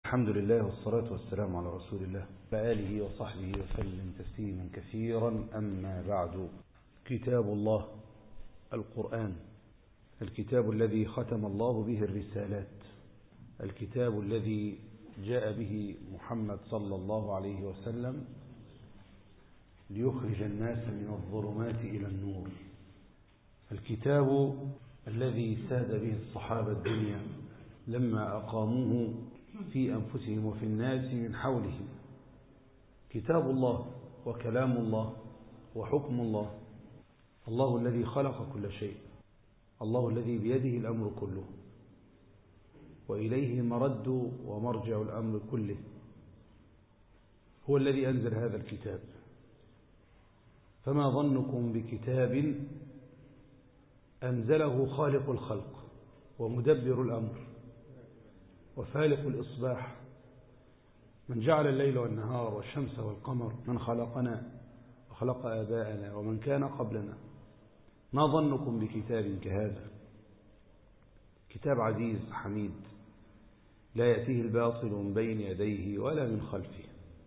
الحمد لله والصلاة والسلام على رسول الله وآله وصحبه وسلم تسليما كثيرا أما بعد كتاب الله القرآن الكتاب الذي ختم الله به الرسالات الكتاب الذي جاء به محمد صلى الله عليه وسلم ليخرج الناس من الظلمات إلى النور الكتاب الذي ساد به الصحابة الدنيا لما أقاموه في أنفسهم وفي الناس من حولهم كتاب الله وكلام الله وحكم الله الله الذي خلق كل شيء الله الذي بيده الأمر كله وإليه مرد ومرجع الأمر كله هو الذي أنزل هذا الكتاب فما ظنكم بكتاب أنزله خالق الخلق ومدبر الأمر وفالق الإصباح من جعل الليل والنهار والشمس والقمر من خلقنا وخلق آباءنا ومن كان قبلنا ما ظنكم بكتاب كهذا كتاب عزيز حميد لا يأتيه الباطل من بين يديه ولا من خلفه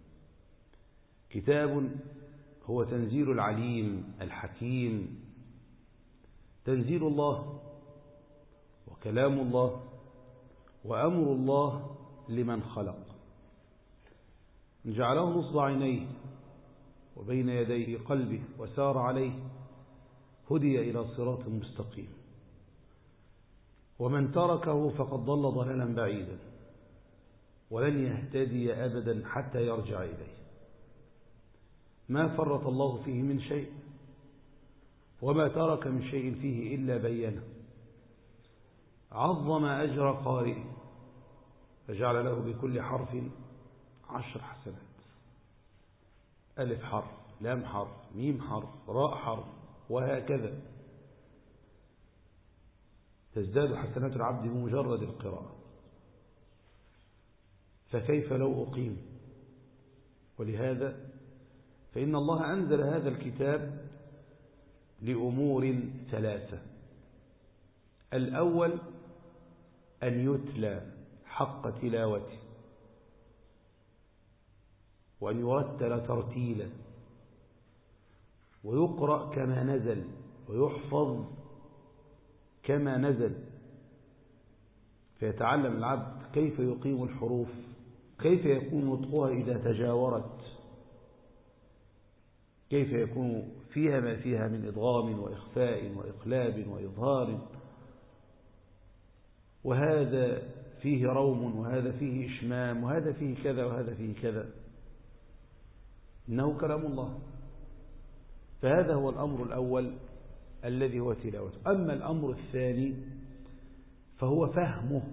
كتاب هو تنزيل العليم الحكيم تنزيل الله وكلام الله وأمر الله لمن خلق جعله نصب عينيه وبين يديه قلبه وسار عليه هدي إلى صراط مستقيم ومن تركه فقد ضل ضلالا بعيدا ولن يهتدي أبدا حتى يرجع إليه ما فرط الله فيه من شيء وما ترك من شيء فيه إلا بينه عظم أجر قارئه فجعل له بكل حرف عشر حسنات ألف حرف لام حرف ميم حرف راء حرف وهكذا تزداد حسنات العبد بمجرد القراءة فكيف لو أقيم ولهذا فإن الله أنزل هذا الكتاب لأمور ثلاثة الأول أن يتلى حق تلاوته وأن يرتل ترتيلا ويقرأ كما نزل ويحفظ كما نزل فيتعلم العبد كيف يقيم الحروف كيف يكون نطقها إذا تجاورت كيف يكون فيها ما فيها من إضغام وإخفاء وإقلاب وإظهار وهذا فيه روم وهذا فيه إشمام وهذا فيه كذا وهذا فيه كذا إنه كلام الله فهذا هو الأمر الأول الذي هو تلاوته أما الأمر الثاني فهو فهمه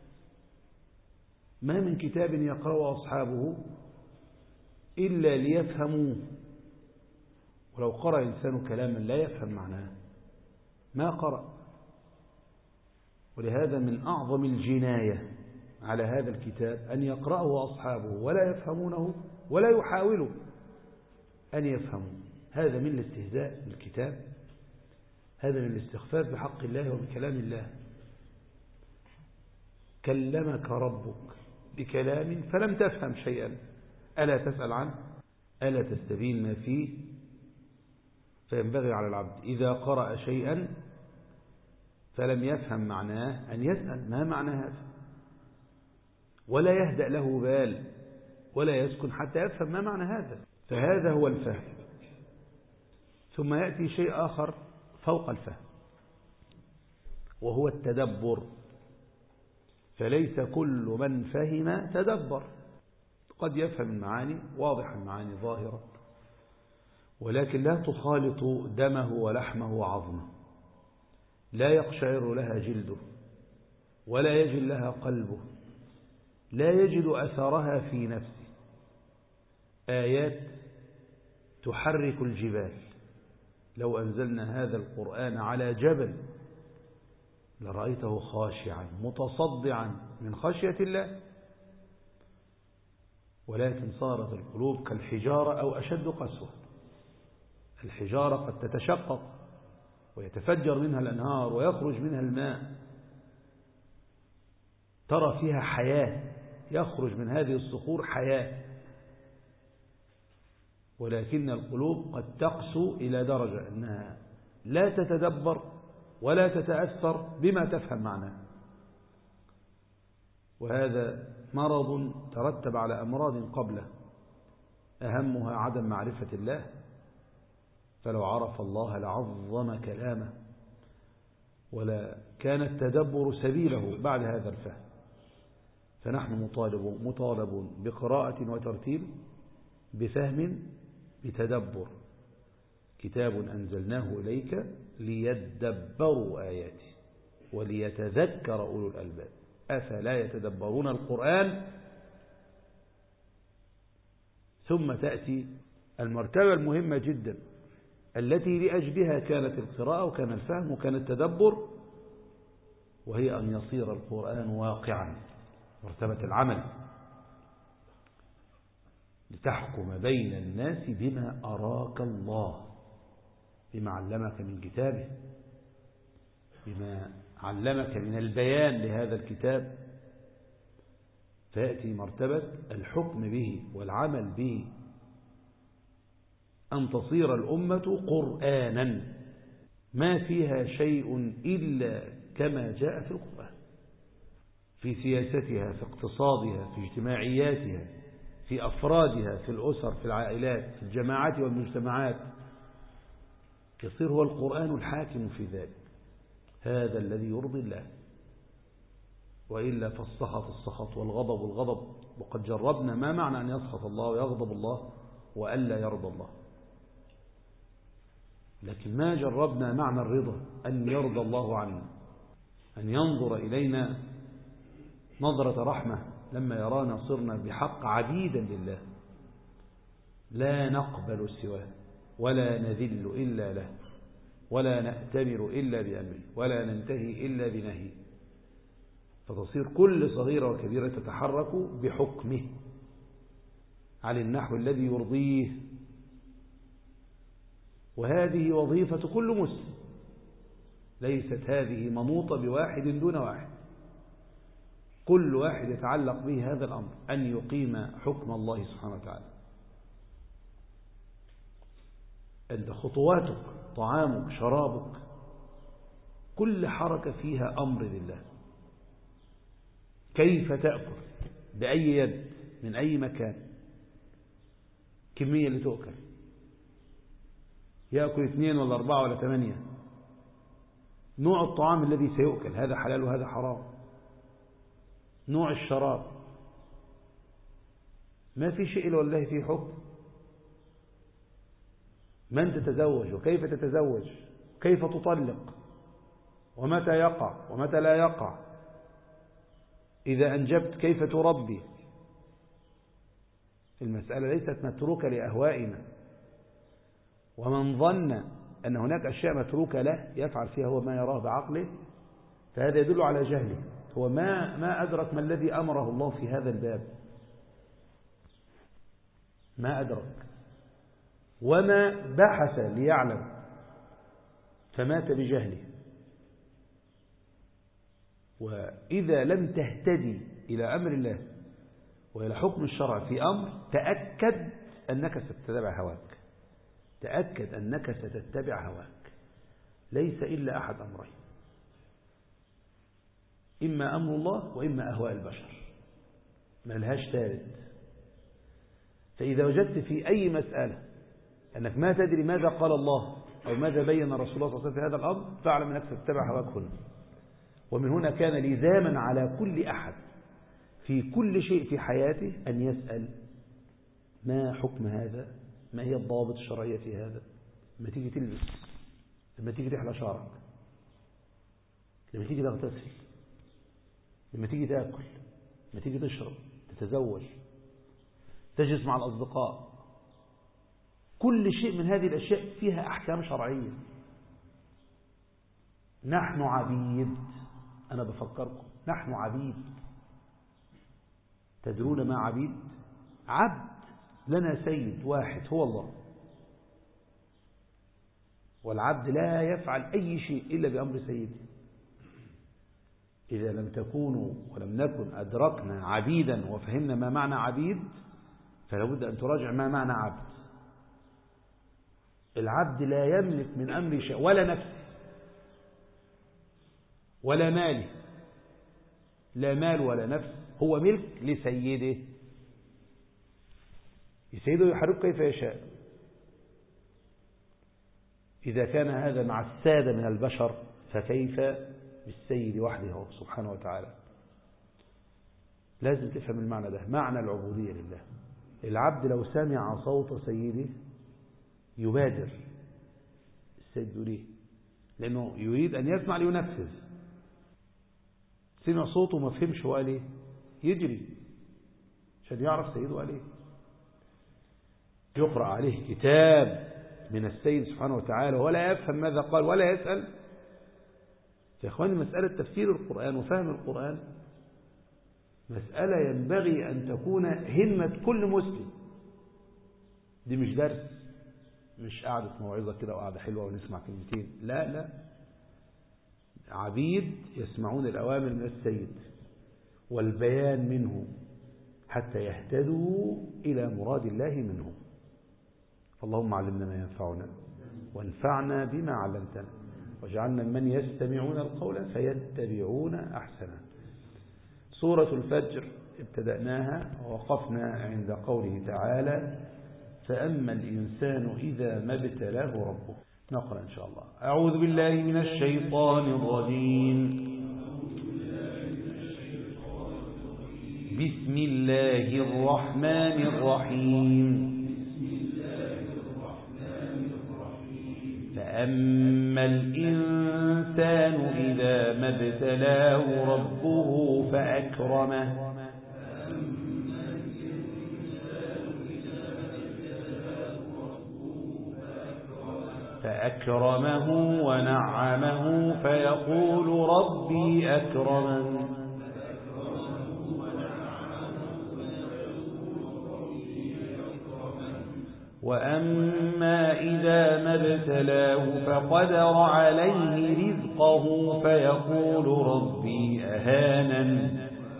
ما من كتاب يقرأه أصحابه إلا ليفهموه ولو قرأ إنسان كلاما لا يفهم معناه ما قرأ ولهذا من أعظم الجناية على هذا الكتاب أن يقرأه أصحابه ولا يفهمونه ولا يحاولوا أن يفهموا هذا من الاستهزاء بالكتاب هذا من الاستخفاف بحق الله وبكلام الله كلمك ربك بكلام فلم تفهم شيئا ألا تسأل عنه ألا تستبين ما فيه فينبغي على العبد إذا قرأ شيئا فلم يفهم معناه أن يسأل ما معنى هذا ولا يهدأ له بال ولا يسكن حتى يفهم ما معنى هذا فهذا هو الفهم ثم يأتي شيء آخر فوق الفهم وهو التدبر فليس كل من فهم تدبر قد يفهم المعاني واضح المعاني ظاهرة ولكن لا تخالط دمه ولحمه وعظمه لا يقشعر لها جلده ولا يجل لها قلبه لا يجد أثرها في نفسه آيات تحرك الجبال لو أنزلنا هذا القرآن على جبل لرأيته خاشعا متصدعا من خشية الله ولكن صارت القلوب كالحجارة أو أشد قسوة الحجارة قد تتشقق ويتفجر منها الأنهار ويخرج منها الماء ترى فيها حياة يخرج من هذه الصخور حياة ولكن القلوب قد تقسو إلى درجة أنها لا تتدبر ولا تتأثر بما تفهم معناه وهذا مرض ترتب على أمراض قبله أهمها عدم معرفة الله فلو عرف الله لعظم كلامه ولا كان التدبر سبيله بعد هذا الفهم فنحن مطالب مطالبون بقراءة وترتيل بفهم بتدبر كتاب أنزلناه إليك ليدبروا آياته وليتذكر أولو الألباب أفلا يتدبرون القرآن ثم تأتي المرتبة المهمة جدا التي لأجلها كانت القراءة وكان الفهم وكان التدبر وهي أن يصير القرآن واقعا مرتبة العمل لتحكم بين الناس بما أراك الله بما علمك من كتابه بما علمك من البيان لهذا الكتاب فيأتي مرتبة الحكم به والعمل به أن تصير الأمة قرآنا ما فيها شيء إلا كما جاء في القرآن في سياستها في اقتصادها في اجتماعياتها في أفرادها في الأسر في العائلات في الجماعات والمجتمعات يصير هو القرآن الحاكم في ذلك هذا الذي يرضي الله وإلا فالسخط السخط والغضب الغضب وقد جربنا ما معنى أن يسخط الله ويغضب الله وألا يرضى الله لكن ما جربنا معنى الرضا أن يرضى الله عنا أن ينظر إلينا نظرة رحمة لما يرانا صرنا بحق عبيدا لله لا نقبل سواه ولا نذل إلا له ولا نأتمر إلا بأمره ولا ننتهي إلا بنهيه فتصير كل صغيرة وكبيرة تتحرك بحكمه على النحو الذي يرضيه وهذه وظيفة كل مسلم ليست هذه منوطة بواحد دون واحد كل واحد يتعلق به هذا الأمر أن يقيم حكم الله سبحانه وتعالى أنت خطواتك طعامك شرابك كل حركة فيها أمر لله كيف تأكل بأي يد من أي مكان كمية اللي تؤكل يأكل اثنين ولا أربعة ولا ثمانية نوع الطعام الذي سيؤكل هذا حلال وهذا حرام نوع الشراب ما في شيء إلا والله فيه حكم من تتزوج وكيف تتزوج كيف تطلق ومتى يقع ومتى لا يقع إذا أنجبت كيف تربي المسألة ليست متروكة لأهوائنا ومن ظن أن هناك أشياء متروكة له يفعل فيها هو ما يراه بعقله فهذا يدل على جهله هو ما ما أدرك ما الذي أمره الله في هذا الباب ما أدرك وما بحث ليعلم فمات بجهله وإذا لم تهتدي إلى أمر الله وإلى حكم الشرع في أمر تأكد أنك ستتبع هواك تأكد أنك ستتبع هواك ليس إلا أحد أمرين إما أمر الله وإما أهواء البشر ما لهاش ثالث فإذا وجدت في أي مسألة أنك ما تدري ماذا قال الله أو ماذا بين رسول الله صلى الله عليه وسلم في هذا الأمر فاعلم أنك تتبع هواك هنا ومن هنا كان لزاما على كل أحد في كل شيء في حياته أن يسأل ما حكم هذا ما هي الضوابط الشرعية في هذا لما تيجي تلبس لما تيجي تحلى شعرك لما تيجي تغتسل لما تيجي تاكل لما تيجي تشرب تتزوج تجلس مع الأصدقاء كل شيء من هذه الأشياء فيها أحكام شرعية نحن عبيد أنا بفكركم نحن عبيد تدرون ما عبيد عبد لنا سيد واحد هو الله والعبد لا يفعل أي شيء إلا بأمر سيده إذا لم تكونوا ولم نكن أدركنا عبيدا وفهمنا ما معنى عبيد فلا بد أن تراجع ما معنى عبد العبد لا يملك من أمر شيء ولا نفسه ولا ماله لا مال ولا نفس هو ملك لسيده سيده يحرك كيف يشاء إذا كان هذا مع السادة من البشر فكيف بالسيد وحده سبحانه وتعالى لازم تفهم المعنى ده معنى العبودية لله العبد لو سمع صوت سيده يبادر السيد يريه لأنه يريد أن يسمع لينفذ سمع صوته ما فهمش هو قال ايه يجري عشان يعرف سيده قال ايه يقرأ عليه كتاب من السيد سبحانه وتعالى ولا يفهم ماذا قال ولا يسأل يا اخواني مسألة تفسير القرآن وفهم القرآن مسألة ينبغي أن تكون همة كل مسلم دي مش درس مش قاعدة موعظة كده وقاعدة حلوة ونسمع كلمتين لا لا عبيد يسمعون الأوامر من السيد والبيان منه حتى يهتدوا إلى مراد الله منه اللهم علمنا ما ينفعنا وانفعنا بما علمتنا واجعلنا من يستمعون القول فيتبعون أحسنه سورة الفجر ابتدأناها ووقفنا عند قوله تعالى فأما الإنسان إذا ما ابتلاه ربه نقرأ إن شاء الله أعوذ بالله من الشيطان الرجيم بسم الله الرحمن الرحيم فأما الإنسان إذا ما ابتلاه ربه فأكرمه فأكرمه ونعمه فيقول ربي أكرمن وأما إذا ما ابتلاه فقدر عليه رزقه فيقول ربي أهانن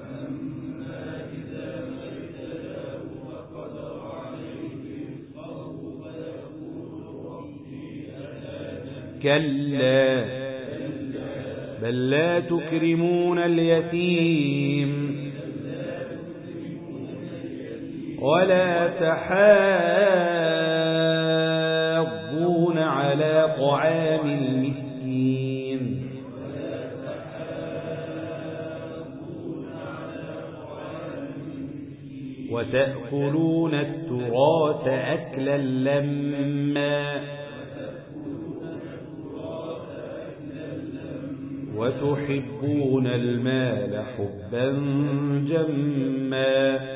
كلا بل لا تكرمون اليتيم ولا تحاضون على طعام المسكين وتأكلون التراث أكلا لما وتحبون المال حبا جما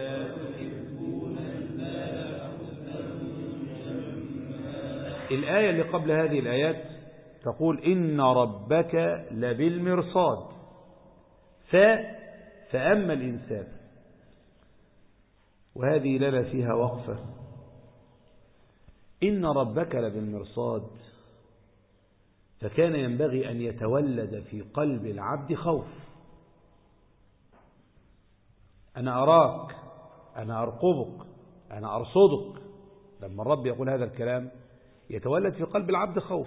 الآية اللي قبل هذه الآيات تقول إن ربك لبالمرصاد ف فأما الإنسان وهذه لنا فيها وقفة إن ربك لبالمرصاد فكان ينبغي أن يتولد في قلب العبد خوف أنا أراك أنا أرقبك أنا أرصدك لما الرب يقول هذا الكلام يتولد في قلب العبد خوف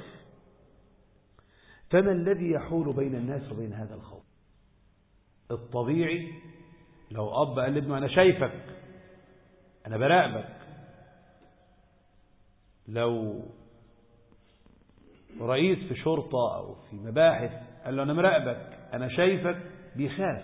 فما الذي يحول بين الناس وبين هذا الخوف الطبيعي لو أب قال لابنه أنا شايفك أنا براقبك لو رئيس في شرطة أو في مباحث قال له أنا مراقبك أنا شايفك بيخاف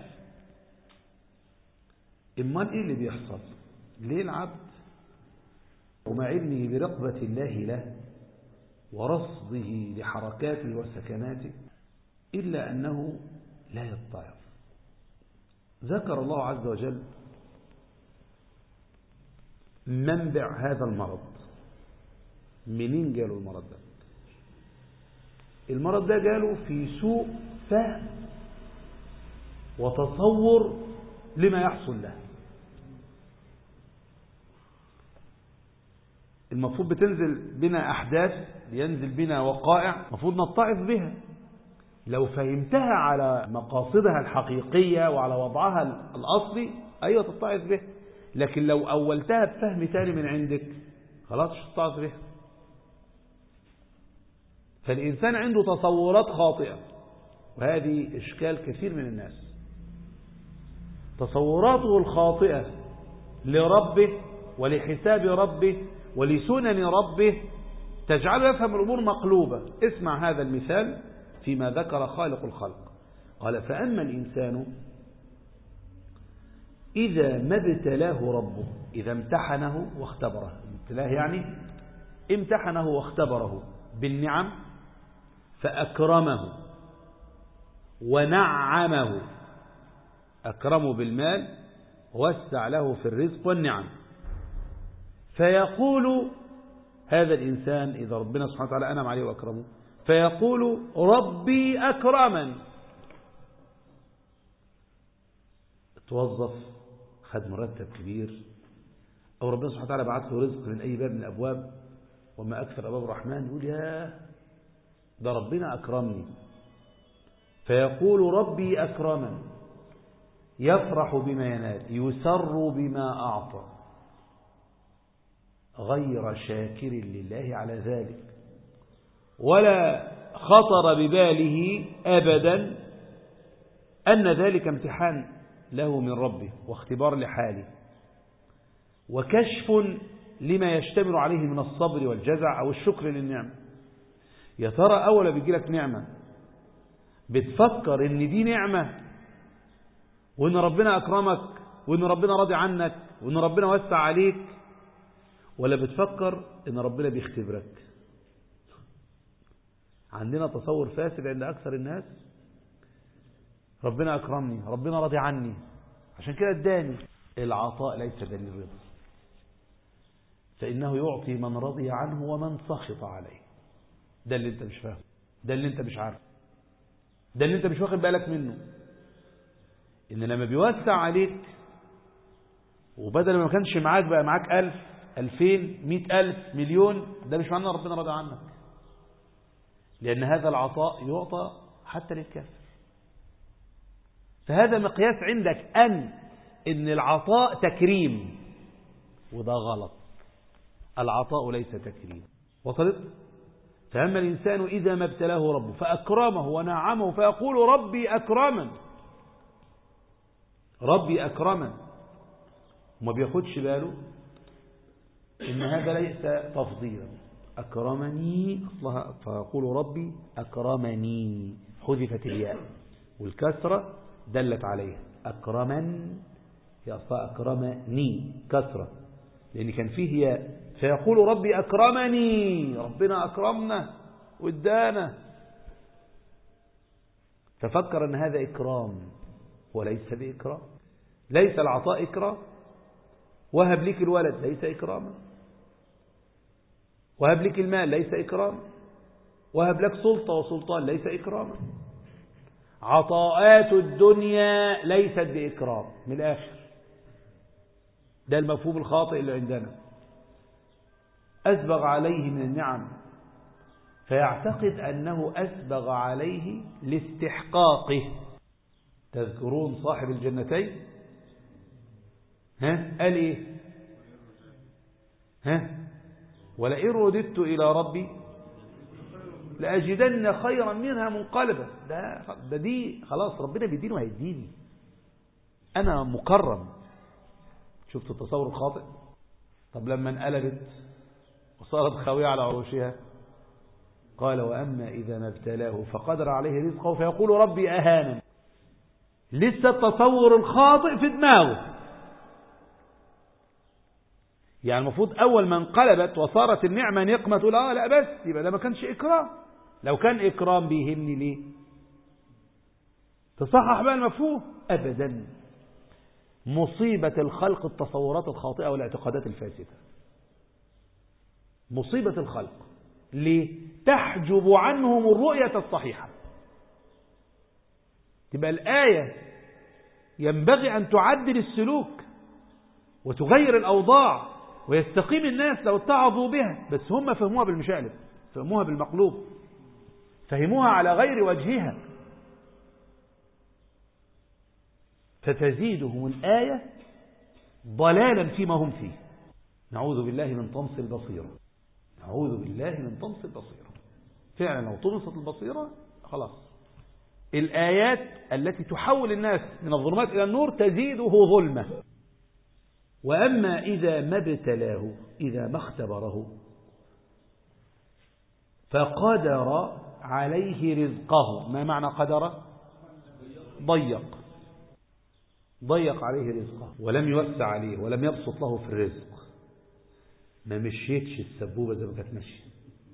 إمال إيه اللي بيحصل ليه العبد ومع علمه برقبة الله له ورصده لحركاته وسكناته إلا أنه لا يتعظ ذكر الله عز وجل منبع هذا المرض منين جاله المرض ده المرض ده جاله في سوء فهم وتصور لما يحصل له المفروض بتنزل بنا أحداث بينزل بنا وقائع المفروض نتعظ بها لو فهمتها على مقاصدها الحقيقية وعلى وضعها الأصلي أيوة تتعظ به لكن لو أولتها بفهم تاني من عندك خلاص مش تتعظ به فالإنسان عنده تصورات خاطئة وهذه إشكال كثير من الناس تصوراته الخاطئة لربه ولحساب ربه ولسنن ربه تجعله يفهم الأمور مقلوبة اسمع هذا المثال فيما ذكر خالق الخلق قال فأما الإنسان إذا ما ابتلاه ربه إذا امتحنه واختبره ابتلاه يعني امتحنه واختبره بالنعم فأكرمه ونعمه أكرمه بالمال وسع له في الرزق والنعم فيقول هذا الإنسان إذا ربنا سبحانه وتعالى أنم عليه وأكرمه فيقول ربي أكرمن توظف خد مرتب كبير أو ربنا سبحانه وتعالى بعث له رزق من أي باب من الأبواب وما أكثر أبواب الرحمن يقول يا ده ربنا أكرمني فيقول ربي أكرمن يفرح بما ينال يسر بما أعطى غير شاكر لله على ذلك ولا خطر بباله أبدا أن ذلك امتحان له من ربه واختبار لحاله وكشف لما يشتمل عليه من الصبر والجزع أو الشكر للنعمة يا ترى أولا بيجي لك نعمة بتفكر ان دي نعمة وان ربنا أكرمك وان ربنا راضي عنك وان ربنا وسع عليك ولا بتفكر ان ربنا بيختبرك عندنا تصور فاسد عند أكثر الناس ربنا أكرمني ربنا راضي عني عشان كده اداني العطاء ليس دليل رضا فإنه يعطي من رضي عنه ومن سخط عليه ده اللي انت مش فاهم ده اللي انت مش عارف ده اللي انت مش واخد بالك منه ان لما بيوسع عليك وبدل ما كانش معاك بقى معاك ألف ألفين مئة ألف مليون ده مش معنى ربنا راضي عنك لأن هذا العطاء يعطى حتى للكافر فهذا مقياس عندك أن إن العطاء تكريم وده غلط العطاء ليس تكريم وصلت فأما الإنسان إذا ما ابتلاه ربه فأكرمه ونعمه فيقول ربي أكرمن ربي أكرمن وما بياخدش باله إن هذا ليس تفضيلا أكرمني أصلها فيقول ربي أكرمني حذفت الياء والكسرة دلت عليها أكرمن هي أصلها أكرمني كسرة لأن كان فيه ياء فيقول ربي أكرمني ربنا أكرمنا وادانا تفكر أن هذا إكرام وليس بإكرام ليس العطاء إكرام وهب لك الولد ليس إكراما وهب لك المال ليس إكراما وهب لك سلطة وسلطان ليس إكراما عطاءات الدنيا ليست بإكرام من الآخر ده المفهوم الخاطئ اللي عندنا أسبغ عليه من النعم فيعتقد أنه أسبغ عليه لاستحقاقه تذكرون صاحب الجنتين ها قال ايه ها ولئن رددت إلى ربي لأجدن خيرا منها منقلبا ده, ده دي خلاص ربنا بيديني وهيديني أنا مكرم شفت التصور الخاطئ طب لما انقلبت وصارت خاوية على عروشها قال وأما إذا ما ابتلاه فقدر عليه رزقه فيقول ربي أهانا لسه التصور الخاطئ في دماغه يعني المفروض أول ما انقلبت وصارت النعمة نقمة تقول آه لا بس يبقى ده ما كانش إكرام لو كان إكرام بيهمني ليه تصحح بقى المفهوم أبدا مصيبة الخلق التصورات الخاطئة والاعتقادات الفاسدة مصيبة الخلق ليه تحجب عنهم الرؤية الصحيحة تبقى الآية ينبغي أن تعدل السلوك وتغير الأوضاع ويستقيم الناس لو اتعظوا بها بس هم فهموها بالمشالب فهموها بالمقلوب فهموها على غير وجهها فتزيدهم الآية ضلالا فيما هم فيه نعوذ بالله من طمس البصيرة نعوذ بالله من طمس البصيرة فعلا لو طمست البصيرة خلاص الآيات التي تحول الناس من الظلمات إلى النور تزيده ظلمة وأما إذا ما ابتلاه إذا ما اختبره فقدر عليه رزقه ما معنى قدر ضيق ضيق عليه رزقه ولم يوسع عليه ولم يبسط له في الرزق ما مشيتش السبوبة زي ما كانت ماشية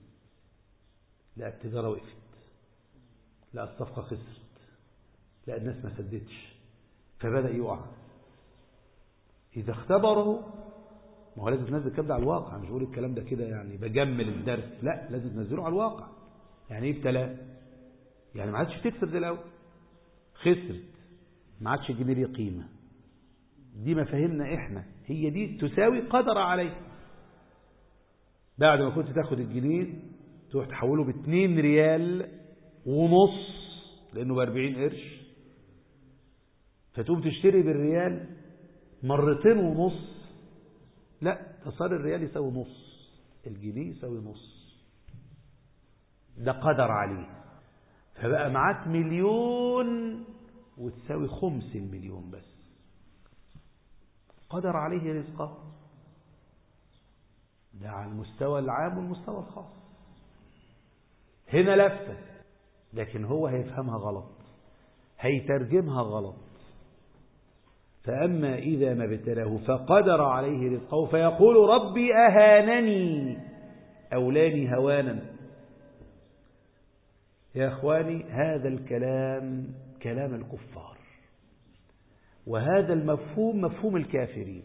لا التجارة وقفت لا الصفقة خسرت لا الناس ما سدتش فبدأ يقع إذا اختبره ما هو لازم تنزل الكلام ده على الواقع مش بقول الكلام ده كده يعني بجمل الدرس لا لازم تنزله على الواقع يعني ايه ابتلاء يعني ما عادش تكسب زي الاول خسرت ما عادش الجنيه ليه قيمه دي مفاهيمنا احنا هي دي تساوي قدر عليه بعد ما كنت تاخد الجنيه تروح تحوله ب 2 ريال ونص لانه ب 40 قرش فتقوم تشتري بالريال مرتين ونص لا تصار الريال يساوي نص الجنيه يساوي نص ده قدر عليه فبقى معاك مليون وتساوي خمس المليون بس قدر عليه رزقه ده على المستوى العام والمستوى الخاص هنا لفة لكن هو هيفهمها غلط هيترجمها غلط فأما إذا ما ابتلاه فقدر عليه رزقه فيقول ربي أهانني أولاني هوانا يا أخواني هذا الكلام كلام الكفار وهذا المفهوم مفهوم الكافرين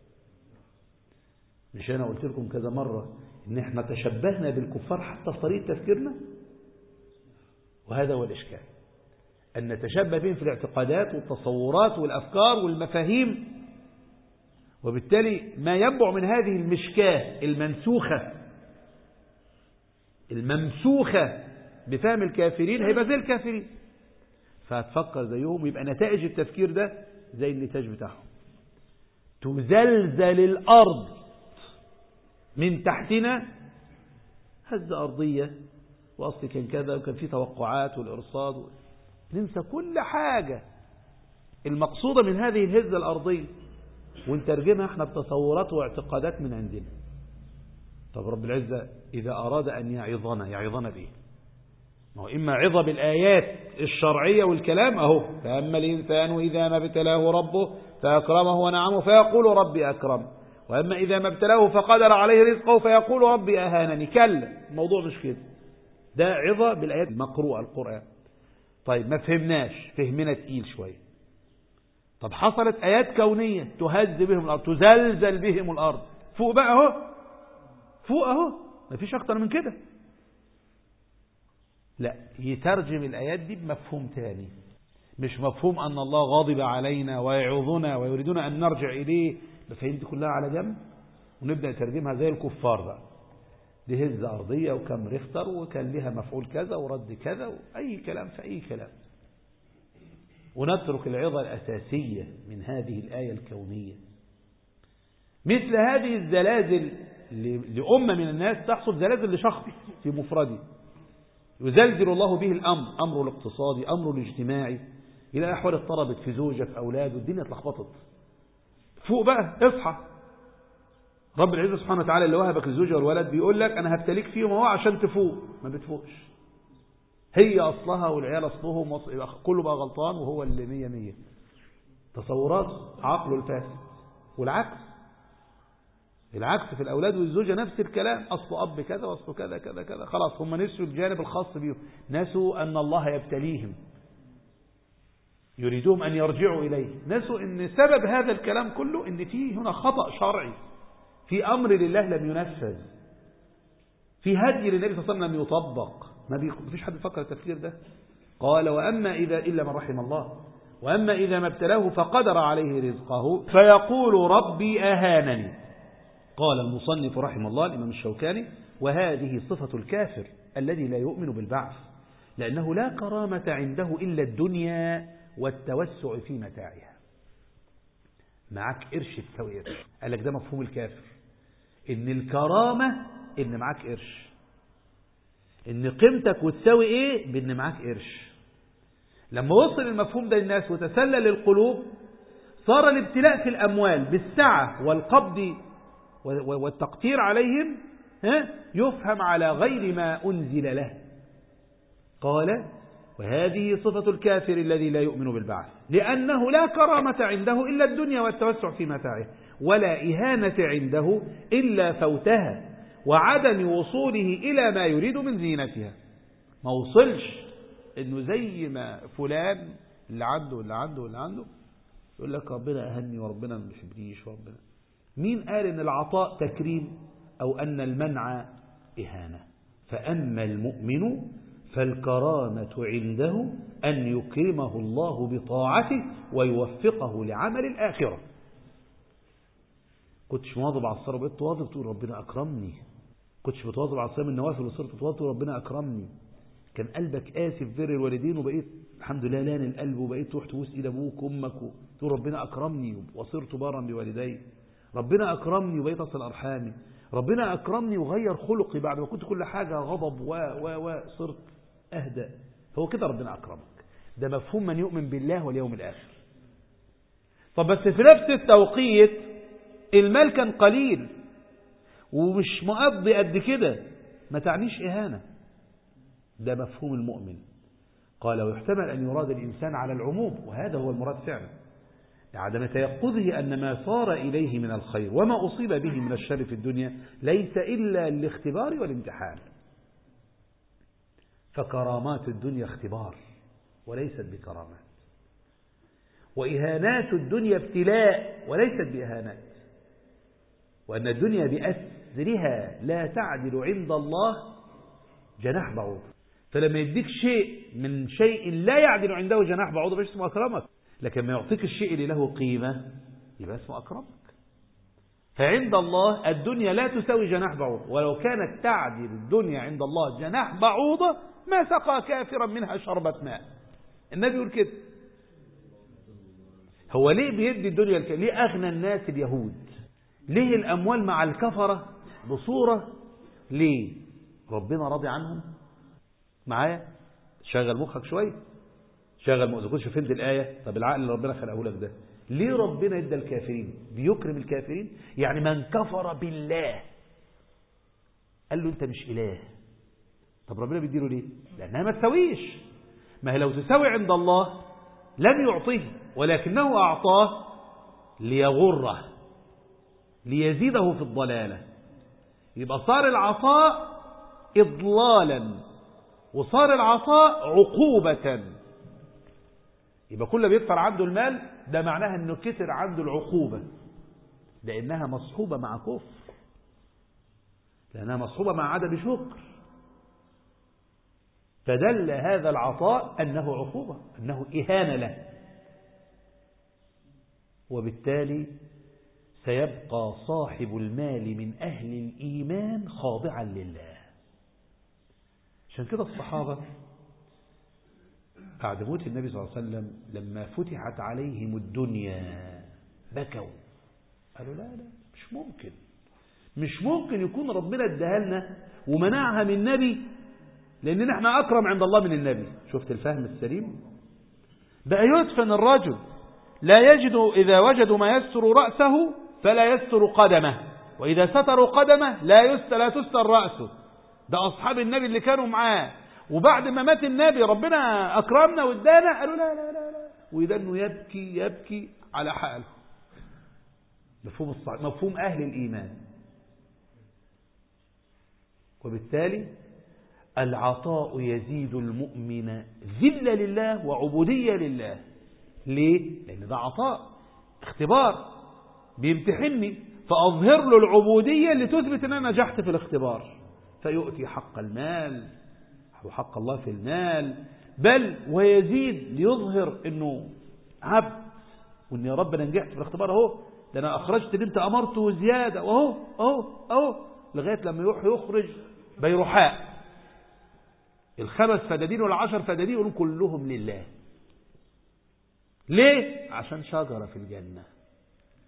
مش أنا قلت لكم كذا مرة إن إحنا تشبهنا بالكفار حتى في طريقة تفكيرنا وهذا هو الإشكال أن نتشبه بهم في الاعتقادات والتصورات والأفكار والمفاهيم وبالتالي ما ينبع من هذه المشكاة المنسوخة الممسوخة بفهم الكافرين هيبقى زي الكافرين فهتفكر زيهم ويبقى نتائج التفكير ده زي النتاج بتاعهم تزلزل الأرض من تحتنا هزة أرضية وأصل كان كذا وكان في توقعات والإرصاد ننسى كل حاجة المقصودة من هذه الهزة الأرضية ونترجمها احنا بتصورات واعتقادات من عندنا طب رب العزة إذا أراد أن يعظنا يعظنا بإيه ما هو إما عظة بالآيات الشرعية والكلام أهو فأما الإنسان إذا ما ابتلاه ربه فأكرمه ونعمه فيقول ربي أكرم وأما إذا ما ابتلاه فقدر عليه رزقه فيقول ربي أهانني كلا الموضوع مش كده ده عظة بالآيات المقروءة القرآن طيب ما فهمناش فهمنا تقيل شوية طب حصلت آيات كونية تهز بهم الأرض تزلزل بهم الأرض فوق بقى اهو فوق اهو ما فيش أكتر من كده لا يترجم الآيات دي بمفهوم تاني مش مفهوم أن الله غاضب علينا ويعوضنا ويريدنا أن نرجع إليه المفاهيم دي كلها على جنب ونبدأ نترجمها زي الكفار بقى دي هزة أرضية وكم ريختر وكان لها مفعول كذا ورد كذا وأي كلام في أي كلام ونترك العظة الأساسية من هذه الآية الكونية مثل هذه الزلازل لأمة من الناس تحصل زلازل لشخص في مفرده يزلزل الله به الأمر أمره الاقتصادي أمره الاجتماعي إلى أحوال اضطربت في زوجة في أولاده الدنيا اتلخبطت فوق بقى اصحى رب العزة سبحانه وتعالى اللي وهبك الزوجة والولد بيقول لك أنا هبتليك فيهم هو عشان تفوق ما بتفوقش هي أصلها والعيال أصلهم كله بقى غلطان وهو اللي مية مية تصورات عقله الفاسد والعكس العكس في الأولاد والزوجة نفس الكلام أصل أب كذا وأصل كذا كذا كذا خلاص هم نسوا الجانب الخاص بهم نسوا أن الله يبتليهم يريدون أن يرجعوا إليه نسوا أن سبب هذا الكلام كله أن فيه هنا خطأ شرعي في أمر لله لم ينفذ في هدي للنبي صلى الله عليه وسلم لم يطبق ما فيش حد يفكر التفكير ده قال وأما إذا إلا من رحم الله وأما إذا ما ابتلاه فقدر عليه رزقه فيقول ربي أهانني قال المصنف رحمه الله الإمام الشوكاني وهذه صفة الكافر الذي لا يؤمن بالبعث لأنه لا كرامة عنده إلا الدنيا والتوسع في متاعها معاك قرش تساوي قرش قال لك ده مفهوم الكافر ان الكرامة ان معاك قرش ان قيمتك وتساوي ايه بان معاك قرش لما وصل المفهوم ده للناس وتسلل القلوب صار الابتلاء في الأموال بالسعة والقبض والتقتير عليهم يفهم على غير ما أنزل له قال وهذه صفة الكافر الذي لا يؤمن بالبعث لأنه لا كرامة عنده إلا الدنيا والتوسع في متاعه ولا إهانة عنده إلا فوتها وعدم وصوله إلى ما يريد من زينتها ما وصلش إنه زي ما فلان اللي عنده واللي عنده واللي عنده يقول لك ربنا أهني وربنا ما بيحبنيش وربنا مين قال إن العطاء تكريم أو أن المنع إهانة فأما المؤمن فالكرامة عنده أن يكرمه الله بطاعته ويوفقه لعمل الآخرة كنتش مواظب على الصلاة وبقيت تواظب تقول ربنا أكرمني كنتش بتواظب على صيام النوافل وصرت تواظب تقول ربنا أكرمني كان قلبك قاسي في بر الوالدين وبقيت الحمد لله لان القلب وبقيت تروح تبوس ايد ابوك وامك وتقول ربنا اكرمني وصرت بارا بوالدي ربنا اكرمني وبقيت اصل ارحامي ربنا اكرمني وغير خلقي بعد ما كنت كل حاجه غضب و و و صرت اهدى هو كده ربنا اكرمك ده مفهوم من يؤمن بالله واليوم الاخر طب بس في نفس التوقيت المال كان قليل ومش مقضي قد كده ما تعنيش اهانه ده مفهوم المؤمن قال ويحتمل أن يراد الإنسان على العموم وهذا هو المراد فعلا عدم تيقظه أن ما صار إليه من الخير وما أصيب به من الشر في الدنيا ليس إلا الاختبار والامتحان فكرامات الدنيا اختبار وليست بكرامات وإهانات الدنيا ابتلاء وليست بإهانات وأن الدنيا بأسرها لا تعدل عند الله جناح بعوض فلما يديك شيء من شيء لا يعدل عنده جناح بعوضة فايش اسمه أكرمك لكن ما يعطيك الشيء اللي له قيمة يبقى اسمه أكرمك فعند الله الدنيا لا تساوي جناح بعوضة ولو كانت تعدل الدنيا عند الله جناح بعوضة ما سقى كافرا منها شربة ماء النبي يقول كده هو ليه بيدي الدنيا الك... ليه أغنى الناس اليهود ليه الأموال مع الكفرة بصورة ليه ربنا راضي عنهم معايا شغل مخك شويه شغل مخك كنتش فهمت الايه طب العقل اللي ربنا خلقه لك ده ليه ربنا ادى الكافرين بيكرم الكافرين يعني من كفر بالله قال له انت مش اله طب ربنا بيديله ليه لانها ما تساويش ما هي لو تساوي عند الله لم يعطيه ولكنه اعطاه ليغره ليزيده في الضلاله يبقى صار العطاء اضلالا وصار العطاء عقوبة يبقى كل بيكثر عنده المال ده معناها انه كثر عنده العقوبة لانها مصحوبة مع كفر لانها مصحوبة مع عدم شكر فدل هذا العطاء انه عقوبة انه اهانة له وبالتالي سيبقى صاحب المال من اهل الايمان خاضعا لله عشان كده الصحابة بعد موت النبي صلى الله عليه وسلم لما فتحت عليهم الدنيا بكوا قالوا لا لا مش ممكن مش ممكن يكون ربنا اداها لنا ومنعها من النبي لان احنا اكرم عند الله من النبي شفت الفهم السليم بقى يدفن الرجل لا يجد اذا وجدوا ما يستر راسه فلا يستر قدمه واذا ستروا قدمه لا يستر لا تستر راسه ده أصحاب النبي اللي كانوا معاه وبعد ما مات النبي ربنا أكرمنا وادانا قالوا لا لا لا لا ويدنه يبكي يبكي على حاله مفهوم الصحيح مفهوم أهل الإيمان وبالتالي العطاء يزيد المؤمن ذلة لله وعبودية لله ليه؟ لأن ده عطاء اختبار بيمتحني فأظهر له العبودية لتثبت أن أنا نجحت في الاختبار فيؤتي حق المال وحق الله في المال بل ويزيد ليظهر انه عبد وان يا رب انا نجحت في الاختبار اهو ده انا اخرجت اللي انت امرته زياده واهو اهو اهو لغايه لما يروح يخرج بيروحاء الخمس فدادين والعشر فدادين يقولون كلهم لله ليه عشان شجره في الجنه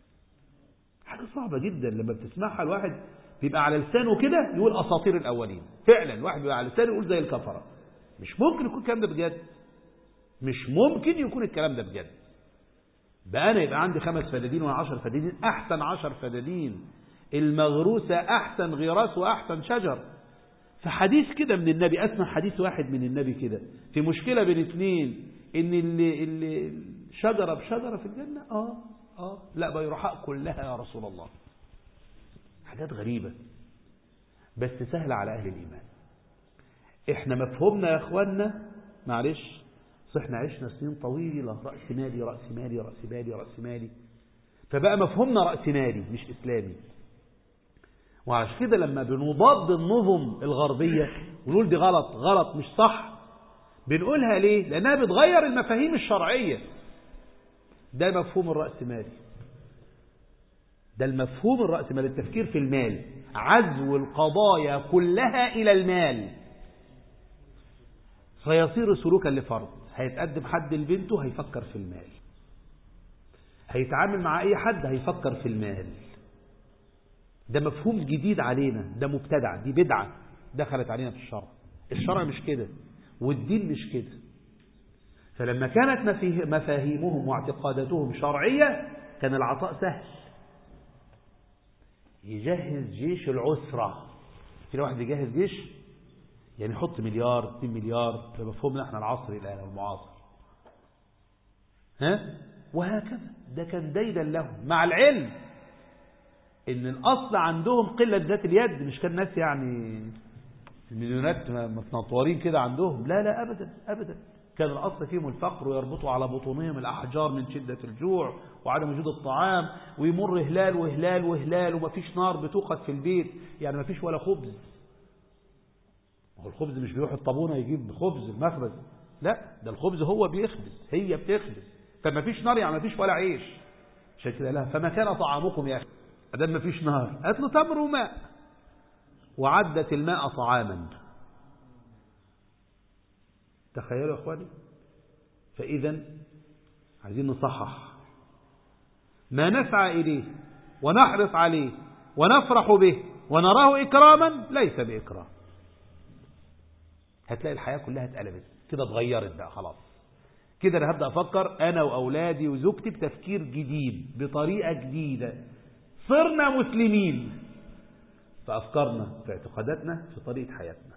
حاجة صعبة جدا لما بتسمعها الواحد بيبقى على لسانه كده يقول أساطير الأولين فعلا الواحد بيبقى على لسانه يقول زي الكفرة مش ممكن يكون الكلام ده بجد مش ممكن يكون الكلام ده بجد بقى أنا يبقى عندي خمس فدادين وعشر فدادين أحسن عشر فدادين المغروسة أحسن غراس وأحسن شجر فحديث كده من النبي أسمع حديث واحد من النبي كده في مشكلة بين اثنين إن اللي, اللي شجرة بشجرة في الجنة آه آه لا بيرحاء كلها يا رسول الله حاجات غريبة بس سهلة على أهل الإيمان إحنا مفهومنا يا أخوانا معلش صحنا عشنا سنين طويلة رأس مالي رأس مالي رأس مالي رأس مالي فبقى مفهومنا رأس مالي مش إسلامي وعشان كده لما بنضاد النظم الغربية ونقول دي غلط غلط مش صح بنقولها ليه لأنها بتغير المفاهيم الشرعية ده مفهوم الرأسمالي ده المفهوم الرأسمالي التفكير في المال عزو القضايا كلها إلى المال فيصير سلوكا لفرد هيتقدم حد لبنته هيفكر في المال هيتعامل مع أي حد هيفكر في المال ده مفهوم جديد علينا ده مبتدع دي بدعة دخلت علينا في الشرع الشرع مش كده والدين مش كده فلما كانت مفاهيمهم واعتقاداتهم شرعية كان العطاء سهل يجهز جيش العسرة في واحد يجهز جيش يعني يحط مليار 2 مليار ده مفهومنا احنا العصري الآن المعاصر ها وهكذا ده كان ديدا لهم مع العلم ان الاصل عندهم قلة ذات اليد مش كان ناس يعني المليونات متنطورين كده عندهم لا لا ابدا ابدا كان الاصل فيهم الفقر ويربطوا على بطونهم الاحجار من شدة الجوع وعدم وجود الطعام ويمر هلال وهلال وهلال ومفيش نار بتوقد في البيت يعني مفيش ولا خبز هو الخبز مش بيروح الطابونه يجيب خبز المخبز لا ده الخبز هو بيخبز هي بتخبز فما فيش نار يعني ما فيش ولا عيش عشان كده لها فما كان طعامكم يا اخي ادام ما فيش نار هات له تمر وماء وعدت الماء طعاما تخيلوا يا اخواني فاذا عايزين نصحح ما نسعى اليه ونحرص عليه ونفرح به ونراه اكراما ليس باكرام هتلاقي الحياه كلها اتقلبت كده اتغيرت بقى خلاص كده انا هبدا افكر انا واولادي وزوجتي بتفكير جديد بطريقه جديده صرنا مسلمين في افكارنا في اعتقاداتنا في طريقه حياتنا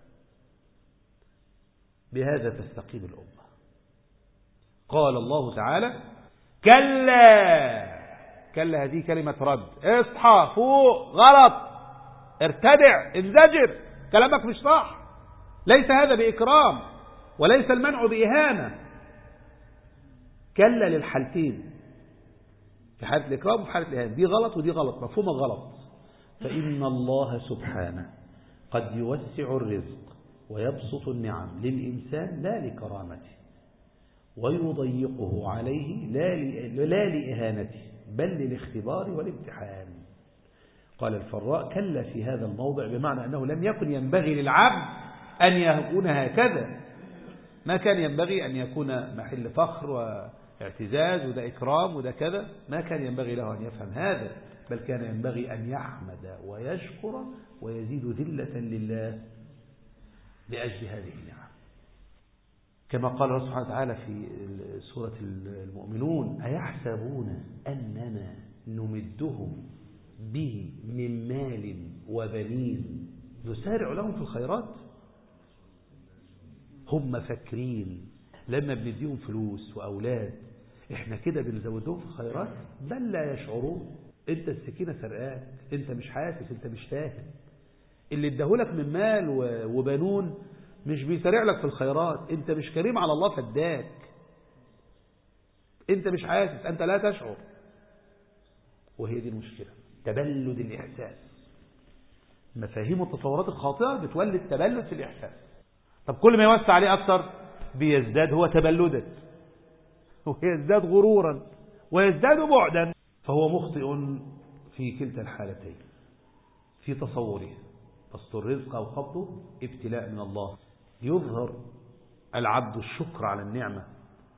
بهذا تستقيم الامه قال الله تعالى كلا كلا هذه كلمه رد اصحى فوق غلط ارتدع انزجر كلامك مش صح ليس هذا باكرام وليس المنع باهانه كلا للحالتين في حالة الإكرام وفي حالة الإهانة دي غلط ودي غلط مفهومة غلط فإن الله سبحانه قد يوسع الرزق ويبسط النعم للإنسان لا لكرامته ويضيقه عليه لا, لا لإهانته بل للاختبار والامتحان قال الفراء كلا في هذا الموضع بمعنى أنه لم يكن ينبغي للعبد أن يكون هكذا ما كان ينبغي أن يكون محل فخر واعتزاز وده إكرام وده كذا ما كان ينبغي له أن يفهم هذا بل كان ينبغي أن يحمد ويشكر ويزيد ذلة لله لأجل هذه النعم كما قال الله سبحانه وتعالى في سورة المؤمنون أيحسبون أننا نمدهم به من مال وبنين نسارع لهم في الخيرات هم فاكرين لما بنديهم فلوس وأولاد احنا كده بنزودهم في الخيرات بل لا يشعرون انت السكينة سرقاك انت مش حاسس انت مش فاهم اللي اداهولك من مال وبنون مش بيسارع لك في الخيرات انت مش كريم على الله فداك انت مش حاسس انت لا تشعر وهي دي المشكلة تبلد الإحساس مفاهيم والتصورات الخاطئة بتولد تبلد في الإحساس طب كل ما يوسع عليه أكثر بيزداد هو تبلدا ويزداد غرورا ويزداد بعدا فهو مخطئ في كلتا الحالتين في تصوره بسط الرزق أو قبضه ابتلاء من الله يظهر العبد الشكر على النعمة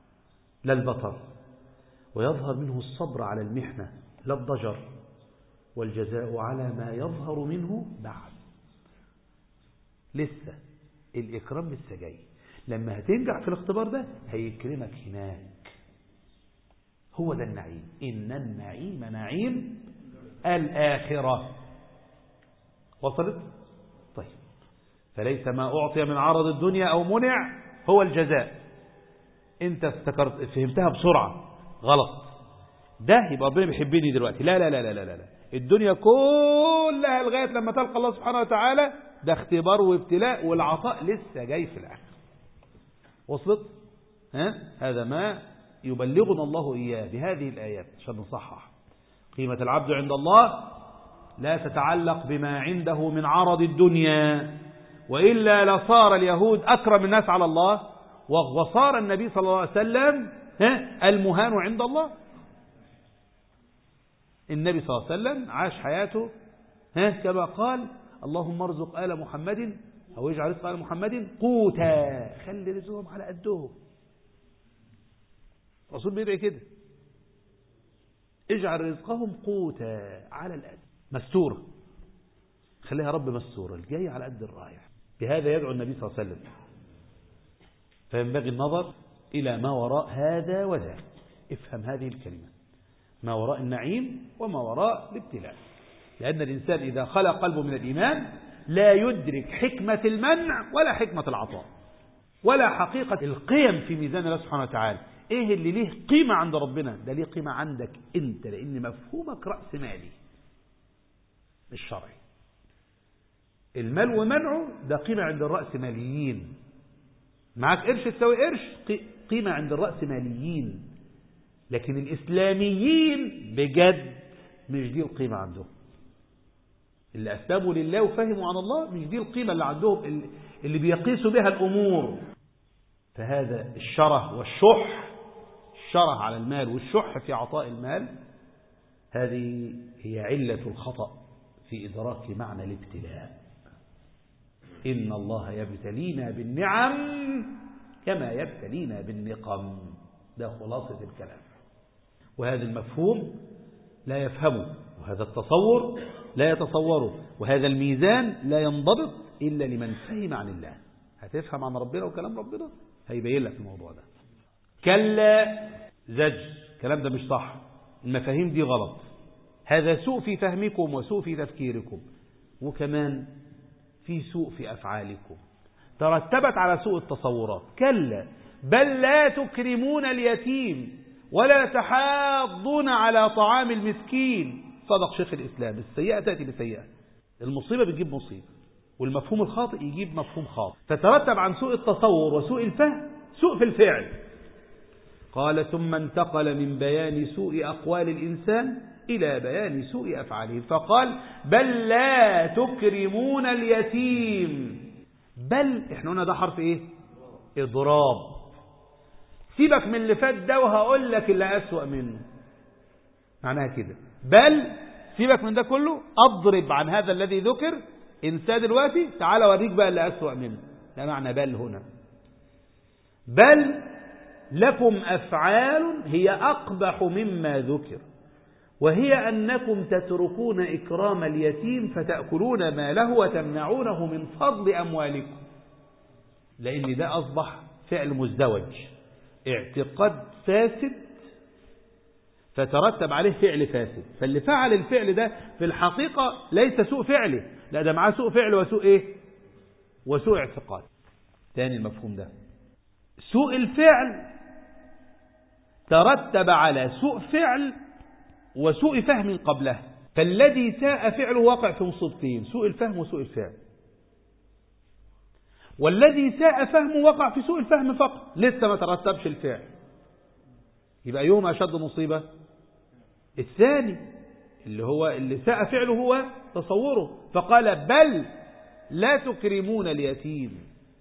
لا البطر ويظهر منه الصبر على المحنة لا الضجر والجزاء على ما يظهر منه بعد لسه الإكرام لسه جاي لما هتنجح في الاختبار ده هيكرمك هناك هو ده النعيم إن النعيم نعيم الآخرة وصلت طيب فليس ما أعطي من عرض الدنيا أو منع هو الجزاء انت افتكرت فهمتها بسرعة غلط ده يبقى ربنا بيحبني دلوقتي لا لا لا لا لا لا الدنيا كلها لغاية لما تلقى الله سبحانه وتعالى ده اختبار وابتلاء والعطاء لسه جاي في الآخر وصلت ها؟ هذا ما يبلغنا الله إياه بهذه الآيات عشان نصحح قيمة العبد عند الله لا تتعلق بما عنده من عرض الدنيا وإلا لصار اليهود أكرم الناس على الله وصار النبي صلى الله عليه وسلم ها المهان عند الله النبي صلى الله عليه وسلم عاش حياته ها كما قال اللهم ارزق آل محمد أو اجعل رزق آل محمد قوتا خلي رزقهم على قدهم الرسول بيدعي كده اجعل رزقهم قوتا على القد مستورة خليها رب مستورة الجاي على قد الرايح بهذا يدعو النبي صلى الله عليه وسلم فينبغي النظر إلى ما وراء هذا وذاك افهم هذه الكلمة ما وراء النعيم وما وراء الابتلاء لأن الإنسان إذا خلق قلبه من الإيمان لا يدرك حكمة المنع ولا حكمة العطاء ولا حقيقة القيم في ميزان الله سبحانه وتعالى ايه اللي ليه قيمة عند ربنا ده ليه قيمة عندك انت لان مفهومك رأس مالي مش شرعي المال ومنعه ده قيمة عند الرأس ماليين معاك قرش تساوي قرش قيمة عند الرأس ماليين لكن الإسلاميين بجد مش دي القيمة عندهم اللي أسلموا لله وفهموا عن الله مش دي القيمة اللي عندهم اللي بيقيسوا بها الأمور فهذا الشره والشح الشره على المال والشح في عطاء المال هذه هي علة الخطأ في إدراك معنى الابتلاء إن الله يبتلينا بالنعم كما يبتلينا بالنقم ده خلاصة الكلام وهذا المفهوم لا يفهمه وهذا التصور لا يتصوره وهذا الميزان لا ينضبط إلا لمن فهم عن الله هتفهم عن ربنا وكلام ربنا هيبين لك الموضوع ده كلا زج الكلام ده مش صح المفاهيم دي غلط هذا سوء في فهمكم وسوء في تفكيركم وكمان في سوء في أفعالكم ترتبت على سوء التصورات كلا بل لا تكرمون اليتيم ولا تحاضون على طعام المسكين صدق شيخ الإسلام السيئة تأتي بسيئة المصيبة بتجيب مصيبة والمفهوم الخاطئ يجيب مفهوم خاطئ فترتب عن سوء التصور وسوء الفهم سوء في الفعل قال ثم انتقل من بيان سوء أقوال الإنسان إلى بيان سوء أفعاله فقال بل لا تكرمون اليتيم بل احنا قلنا ده حرف ايه اضراب سيبك من اللي فات ده وهقول لك اللي أسوأ منه معناها كده بل سيبك من ده كله اضرب عن هذا الذي ذكر انساه دلوقتي تعال اوريك بقى اللي أسوأ منه ده معنى بل هنا بل لكم أفعال هي أقبح مما ذكر وهي أنكم تتركون إكرام اليتيم فتأكلون ماله وتمنعونه من فضل أموالكم لأن ده أصبح فعل مزدوج اعتقاد فاسد فترتب عليه فعل فاسد فاللي فعل الفعل ده في الحقيقة ليس سوء فعله لا ده معاه سوء فعل وسوء ايه وسوء اعتقاد تاني المفهوم ده سوء الفعل ترتب على سوء فعل وسوء فهم قبله فالذي ساء فعله وقع في مصيبتين سوء الفهم وسوء الفعل والذي ساء فهمه وقع في سوء الفهم فقط لسه ما ترتبش الفعل يبقى يوم أشد مصيبة الثاني اللي هو اللي ساء فعله هو تصوره فقال بل لا تكرمون اليتيم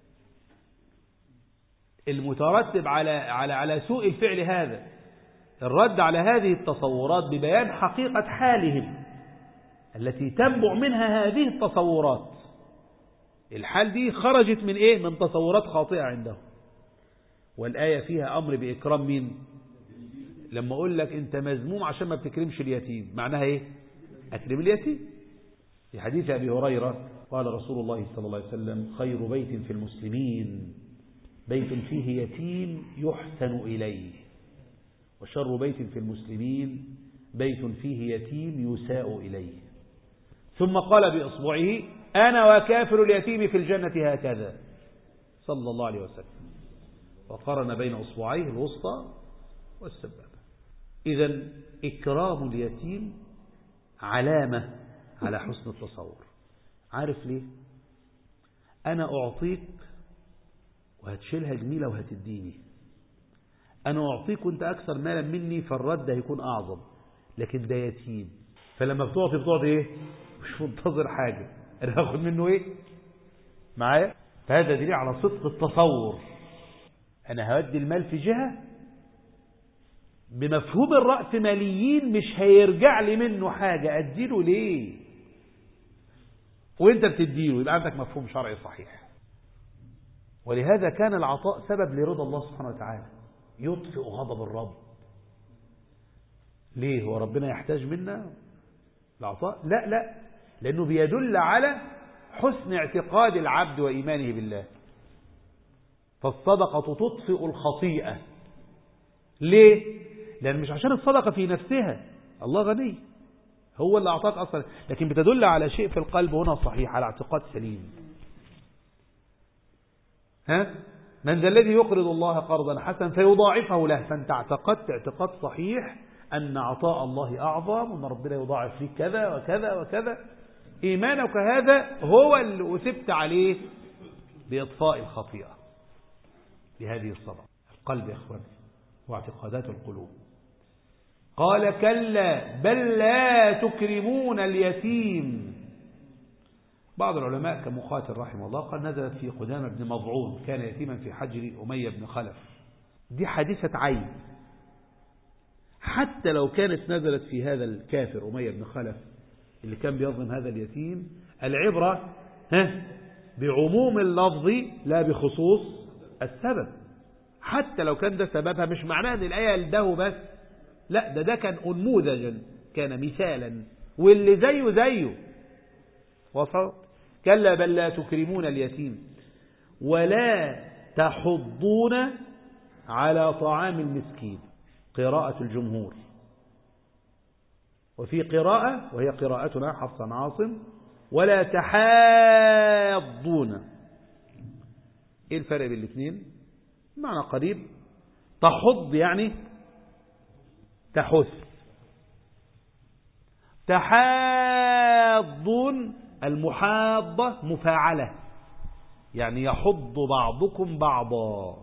المترتب على على على سوء الفعل هذا الرد على هذه التصورات ببيان حقيقة حالهم التي تنبع منها هذه التصورات الحال دي خرجت من ايه من تصورات خاطئة عندهم والآية فيها أمر بإكرام مين لما أقول لك أنت مذموم عشان ما بتكرمش اليتيم معناها إيه أكرم اليتيم في حديث أبي هريرة قال رسول الله صلى الله عليه وسلم خير بيت في المسلمين بيت فيه يتيم يحسن إليه وشر بيت في المسلمين بيت فيه يتيم يساء إليه ثم قال بإصبعه أنا وكافر اليتيم في الجنة هكذا صلى الله عليه وسلم وقرن بين أصبعيه الوسطى والسبابة إذا إكرام اليتيم علامة على حسن التصور عارف ليه أنا أعطيك وهتشيلها جميلة وهتديني أنا أعطيك وأنت أكثر مالا مني فالرد هيكون أعظم لكن ده يتيم فلما بتعطي بتعطي إيه مش منتظر حاجة أنا هاخد منه إيه معايا فهذا دليل على صدق التصور أنا هودي المال في جهة بمفهوم الرأسماليين مش هيرجع لي منه حاجة أديله ليه وانت بتديله يبقى عندك مفهوم شرعي صحيح ولهذا كان العطاء سبب لرضا الله سبحانه وتعالى يطفئ غضب الرب ليه هو ربنا يحتاج منا العطاء لا لا لأنه بيدل على حسن اعتقاد العبد وإيمانه بالله فالصدقة تطفئ الخطيئة ليه لأن مش عشان الصدقة في نفسها الله غني هو اللي أعطاك أصلا لكن بتدل على شيء في القلب هنا صحيح على اعتقاد سليم ها من ذا الذي يقرض الله قرضا حسنا فيضاعفه له فانت اعتقدت اعتقاد صحيح أن عطاء الله أعظم وأن ربنا يضاعف لك كذا وكذا وكذا إيمانك هذا هو اللي أثبت عليه بإطفاء الخطيئة بهذه الصدقة القلب يا أخواني واعتقادات القلوب قال كلا بل لا تكرمون اليتيم بعض العلماء كمقاتل رحمه الله قال نزلت في قدامة بن مضعون كان يتيما في حجر أمية بن خلف دي حادثة عين حتى لو كانت نزلت في هذا الكافر أمية بن خلف اللي كان بيظلم هذا اليتيم العبرة ها بعموم اللفظ لا بخصوص السبب حتى لو كان ده سببها مش معناه ان الآية لده بس لا ده ده كان أنموذجا كان مثالا واللي زيه زيه وصل كلا بل لا تكرمون اليتيم ولا تحضون على طعام المسكين قراءة الجمهور وفي قراءة وهي قراءتنا حفصا عاصم ولا تحاضون ايه الفرق بين الاثنين معنى قريب تحض يعني تحث تحاضون المحاضة مفاعلة يعني يحض بعضكم بعضا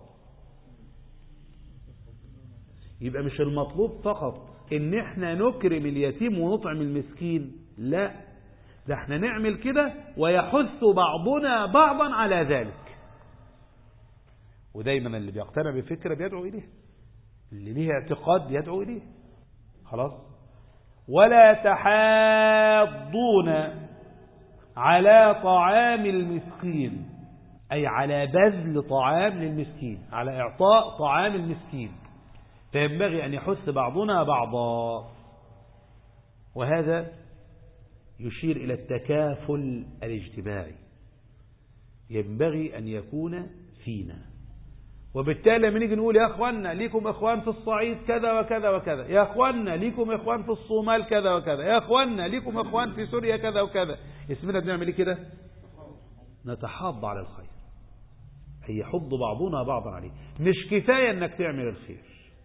يبقى مش المطلوب فقط ان احنا نكرم اليتيم ونطعم المسكين لا ده احنا نعمل كده ويحث بعضنا بعضا على ذلك ودايما اللي بيقتنع بفكرة بيدعو إليه اللي ليه اعتقاد بيدعو إليه خلاص ولا تحاضون على طعام المسكين أي على بذل طعام للمسكين على إعطاء طعام المسكين فينبغي أن يحث بعضنا بعضا وهذا يشير إلى التكافل الاجتماعي ينبغي أن يكون فينا وبالتالي لما نيجي نقول يا اخوانا ليكم اخوان في الصعيد كذا وكذا وكذا يا اخوانا ليكم اخوان في الصومال كذا وكذا يا اخوانا ليكم اخوان في سوريا كذا وكذا اسمنا بنعمل ايه كده نتحاض على الخير أي يحض بعضنا بعضا عليه مش كفاية انك تعمل الخير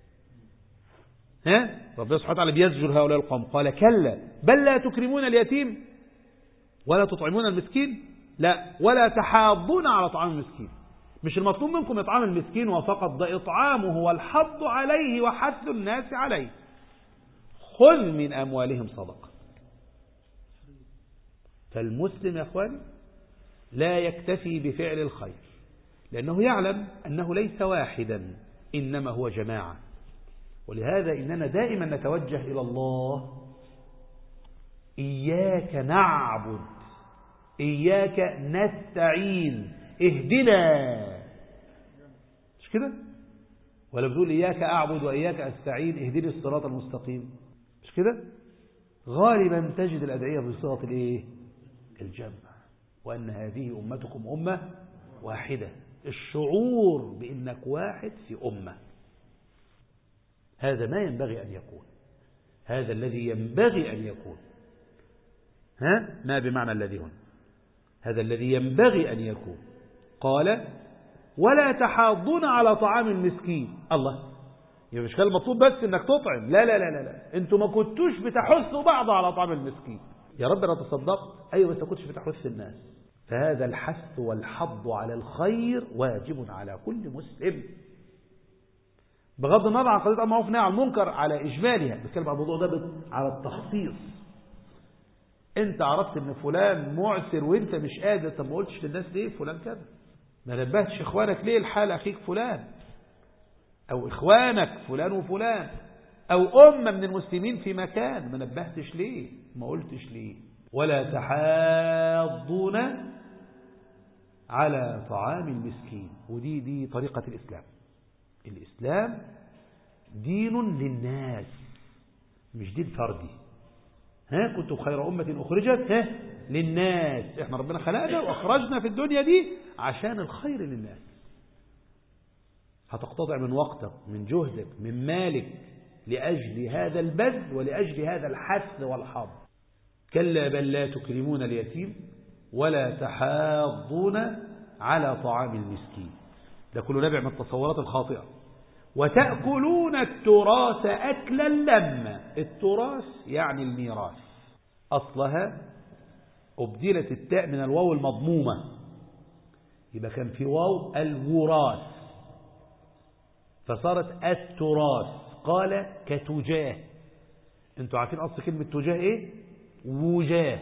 ها ربنا سبحانه وتعالى بيزجر هؤلاء القوم قال كلا بل لا تكرمون اليتيم ولا تطعمون المسكين لا ولا تحاضون على طعام المسكين مش المطلوب منكم إطعام المسكين وفقط ده إطعامه والحض عليه وحث الناس عليه خذ من أموالهم صدقة فالمسلم يا أخواني لا يكتفي بفعل الخير لأنه يعلم أنه ليس واحدا إنما هو جماعة ولهذا إننا دائما نتوجه إلى الله إياك نعبد إياك نستعين اهدنا مش كده ولا بتقول إياك أعبد وإياك أستعين اهدني الصراط المستقيم مش كده غالبا تجد الأدعية بصيغة الإيه؟ الجمع وأن هذه أمتكم أمة واحدة الشعور بأنك واحد في أمة هذا ما ينبغي أن يكون هذا الذي ينبغي أن يكون ها ما بمعنى الذي هنا هذا الذي ينبغي أن يكون قال ولا تحاضون على طعام المسكين الله يبقى مش كان المطلوب بس انك تطعم لا لا لا لا, لا. انتوا ما كنتوش بتحثوا بعض على طعام المسكين يا رب انا تصدقت ايوه بس ما كنتش بتحث الناس فهذا الحث والحض على الخير واجب على كل مسلم بغض النظر عن قضيه المعروف نهي عن المنكر على اجمالها بتكلم عن الموضوع ده على التخصيص انت عرفت ان فلان معسر وانت مش قادر طب ما قلتش للناس ليه فلان كذا ما نبهتش اخوانك ليه الحال اخيك فلان او اخوانك فلان وفلان او امه من المسلمين في مكان ما نبهتش ليه ما قلتش ليه ولا تحاضون على طعام المسكين ودي دي طريقة الإسلام الإسلام دين للناس مش دين فردي ها كنتم خير أمة أخرجت ها للناس احنا ربنا خلقنا وأخرجنا في الدنيا دي عشان الخير للناس هتقتطع من وقتك من جهدك من مالك لأجل هذا البذل ولأجل هذا الحث والحظ كلا بل لا تكرمون اليتيم ولا تحاضون على طعام المسكين ده كله نابع من التصورات الخاطئة وتأكلون التراث أكلا لما التراث يعني الميراث أصلها أبدلت التاء من الواو المضمومة يبقى كان في واو الوراث فصارت التراث قال كتجاه انتوا عارفين أصل كلمة تجاه ايه وجاه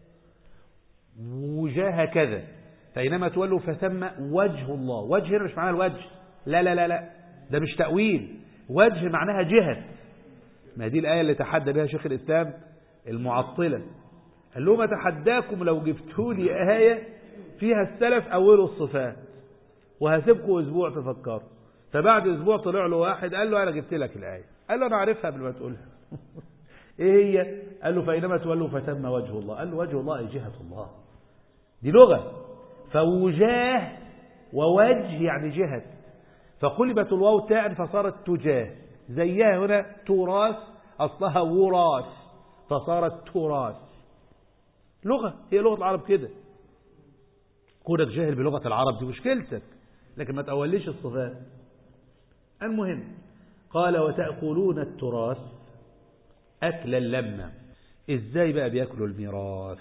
وجاه كذا فإنما تولوا فثم وجه الله وجه هنا مش معناها الوجه لا لا لا لا ده مش تأويل وجه معناها جهة ما دي الآية اللي تحدى بها شيخ الإسلام المعطلة قال لهم أتحداكم لو جبتوا لي آية فيها السلف أولوا الصفات وهسيبكم أسبوع تفكروا فبعد أسبوع طلع له واحد قال له أنا جبت لك الآية قال له أنا عارفها قبل ما تقولها إيه هي قال له فإنما تولوا فتم وجه الله قال له وجه الله أي جهة الله دي لغة فوجاه ووجه يعني جهة فقلبت الواو تاء فصارت تجاه زيها هنا تراث أصلها وراث فصارت تراث لغة هي لغة العرب كده كونك جاهل بلغة العرب دي مشكلتك لكن ما تأوليش الصفات المهم قال وتأكلون التراث أكلا لما إزاي بقى بيأكلوا الميراث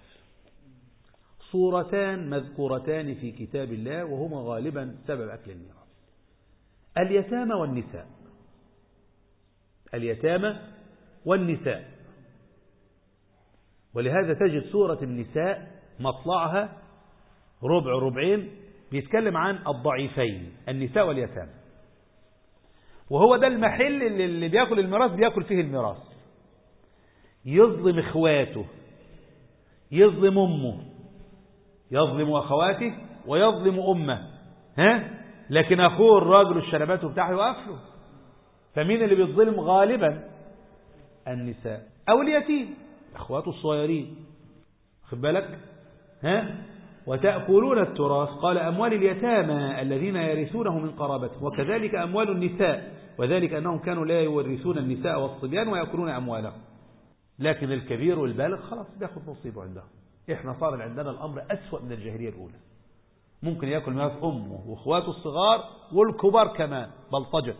صورتان مذكورتان في كتاب الله وهما غالبا سبب أكل الميراث اليتامى والنساء اليتامى والنساء ولهذا تجد سورة النساء مطلعها ربع ربعين بيتكلم عن الضعيفين النساء واليتامى وهو ده المحل اللي, اللي بياكل الميراث بياكل فيه الميراث يظلم اخواته يظلم امه يظلم اخواته ويظلم امه ها لكن اخوه الراجل الشنبات بتاعه يوقف له فمين اللي بيظلم غالبا النساء او اليتيم اخواته الصغيرين خد بالك ها وتأكلون التراث قال أموال اليتامى الذين يرثونه من قرابتهم وكذلك أموال النساء وذلك أنهم كانوا لا يورثون النساء والصبيان ويأكلون أموالهم لكن الكبير والبالغ خلاص بياخد نصيبه عندهم احنا صار عندنا الأمر أسوأ من الجاهلية الأولى ممكن يأكل ميراث أمه وإخواته الصغار والكبار كمان بلطجة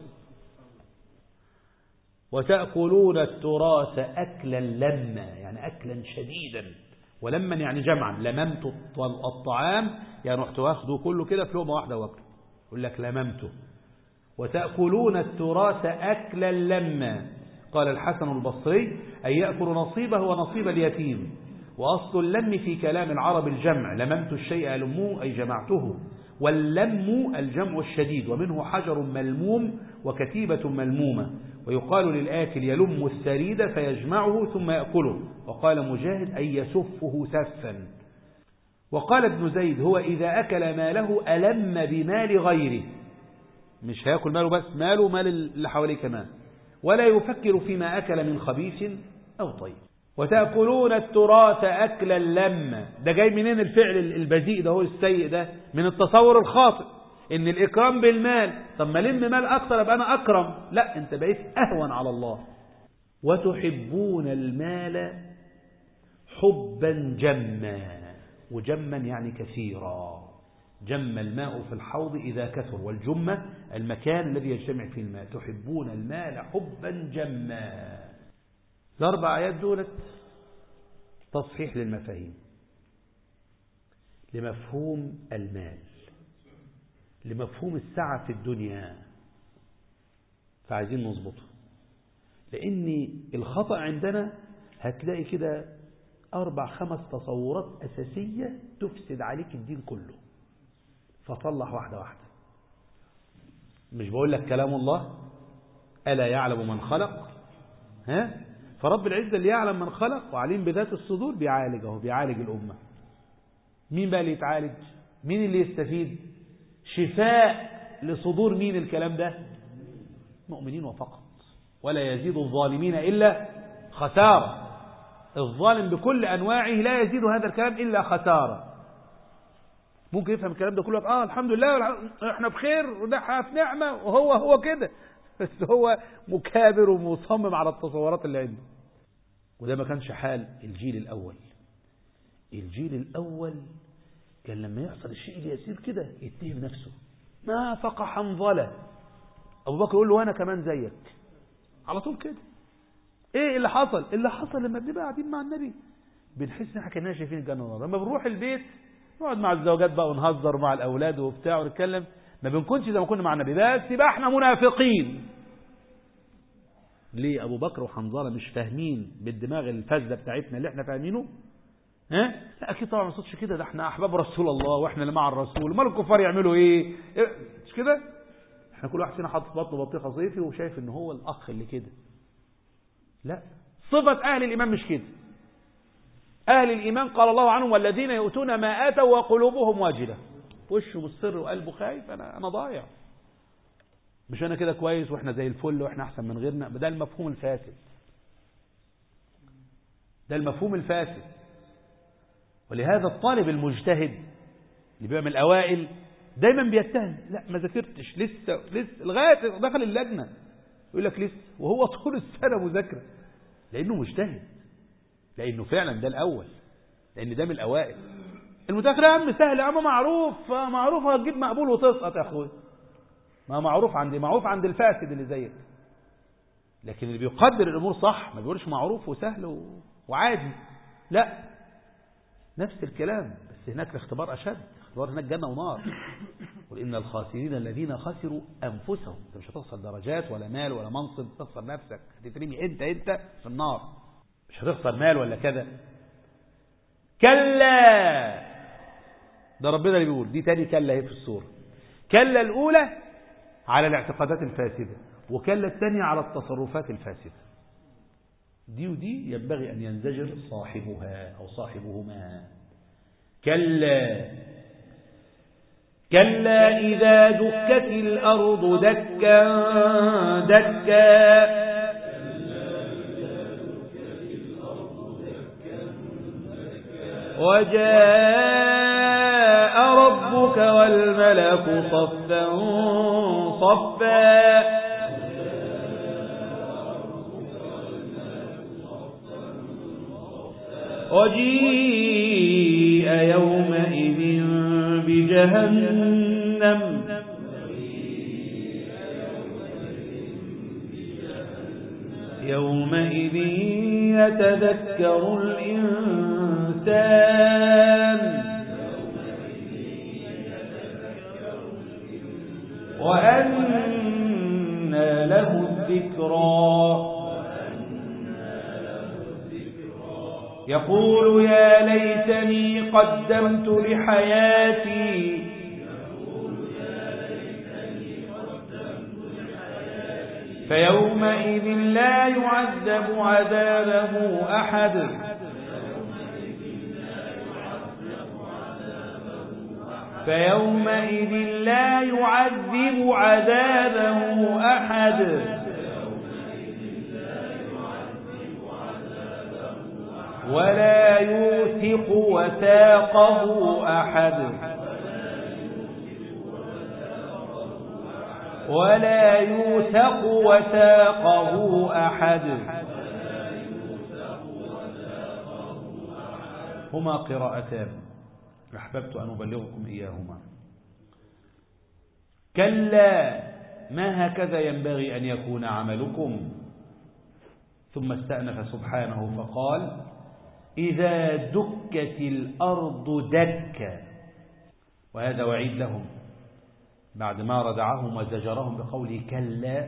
وتأكلون التراث أكلا لما يعني أكلا شديدا ولما يعني جمعا لممت الطعام يعني رحت واخده كله كده في لقمه واحده واكله يقول لك لممته وتأكلون التراث أكلا لما قال الحسن البصري أن يأكل نصيبه ونصيب اليتيم وأصل اللم في كلام العرب الجمع لممت الشيء ألموه أي جمعته واللم الجمع الشديد ومنه حجر ملموم وكتيبة ملمومة ويقال للآكل يلم السريد فيجمعه ثم يأكله وقال مجاهد أي يسفه سفا وقال ابن زيد هو إذا أكل ماله ألم بمال غيره مش هيأكل ماله بس ماله مال اللي حواليه كمان ولا يفكر فيما أكل من خبيث أو طيب وتأكلون التراث أكلا لما ده جاي منين الفعل البذيء ده هو السيء ده من التصور الخاطئ ان الإكرام بالمال طب ما لم مال أكثر يبقى أنا أكرم لا أنت بقيت أهون على الله وتحبون المال حبا جما وجما يعني كثيرا جم الماء في الحوض إذا كثر والجمة المكان الذي يجتمع فيه الماء تحبون المال حبا جما الأربع آيات دولت تصحيح للمفاهيم لمفهوم المال لمفهوم السعة في الدنيا فعايزين نظبطه لأن الخطأ عندنا هتلاقي كده أربع خمس تصورات أساسية تفسد عليك الدين كله فصلح واحدة واحدة مش بقول لك كلام الله ألا يعلم من خلق ها فرب العزة اللي يعلم من خلق وعليم بذات الصدور بيعالج اهو بيعالج الأمة مين بقى اللي يتعالج مين اللي يستفيد شفاء لصدور مين الكلام ده مؤمنين وفقط ولا يزيد الظالمين إلا خسارة الظالم بكل أنواعه لا يزيد هذا الكلام إلا خسارة ممكن يفهم الكلام ده كله اه الحمد لله احنا بخير وده في نعمة وهو هو كده بس هو مكابر ومصمم على التصورات اللي عنده وده ما كانش حال الجيل الأول الجيل الأول كان لما يحصل الشيء اليسير كده يتهم نفسه ما فقع حنظلة أبو بكر يقول له وأنا كمان زيك على طول كده ايه اللي حصل اللي حصل لما بنبقى قاعدين مع النبي بنحس ان احنا كنا شايفين الجنه والنار لما بنروح البيت نقعد مع الزوجات بقى ونهزر مع الاولاد وبتاع ونتكلم ما بنكونش زي ما كنا مع النبي بس يبقى احنا منافقين ليه ابو بكر وحنظله مش فاهمين بالدماغ الفذه بتاعتنا اللي احنا فاهمينه ها لا اكيد طبعا ما صوتش كده ده احنا احباب رسول الله واحنا اللي مع الرسول امال الكفار يعملوا ايه مش كده احنا كل واحد فينا حاطط في بطنه بطيخه صيفي وشايف ان هو الاخ اللي كده لا صفة أهل الإيمان مش كده أهل الإيمان قال الله عنهم والذين يؤتون ما آتوا وقلوبهم واجلة وشه بالسر وقلبه خايف أنا, أنا ضايع مش أنا كده كويس وإحنا زي الفل وإحنا أحسن من غيرنا ده المفهوم الفاسد ده المفهوم الفاسد ولهذا الطالب المجتهد اللي بيبقى من الأوائل دايما بيتهم لا ما ذاكرتش لسه لسه لغاية دخل اللجنة يقول لك لسه وهو طول السنة مذاكرة لأنه مجتهد لأنه فعلا ده الأول لأن ده من الأوائل المذاكرة يا عم سهل يا عم معروف معروف هتجيب مقبول وتسقط يا أخوي ما معروف عندي معروف عند الفاسد اللي زيك لكن اللي بيقدر الأمور صح ما بيقولش معروف وسهل و... وعادي لا نفس الكلام بس هناك الاختبار أشد اختبار هناك جنة ونار قل إن الخاسرين الذين خسروا أنفسهم أنت مش هتخسر درجات ولا مال ولا منصب تخسر نفسك هتترمي أنت أنت في النار مش هتخسر مال ولا كذا كلا ده ربنا اللي بيقول دي تاني كلا هي في السورة كلا الأولى على الاعتقادات الفاسدة وكلا الثانية على التصرفات الفاسدة دي ودي ينبغي أن ينزجر صاحبها أو صاحبهما كلا كلا إذا دكت الأرض دكا دكا وجاء ربك والملك صفا صفا وجيء يومئذ بجهنم يومئذ يتذكر الإنسان وأنى له الذكرى يقول يا ليتني قدمت لحياتي فيومئذ لا يعذب عذابه أحد فيومئذ لا يعذب عذابه أحد ولا يوثق وثاقه أحد ولا يوثق وثاقه أحد هما قراءتان أحببت أن أبلغكم إياهما كلا ما هكذا ينبغي أن يكون عملكم ثم استأنف سبحانه فقال إذا دكت الأرض دكا وهذا وعيد لهم بعد ما ردعهم وزجرهم بقوله كلا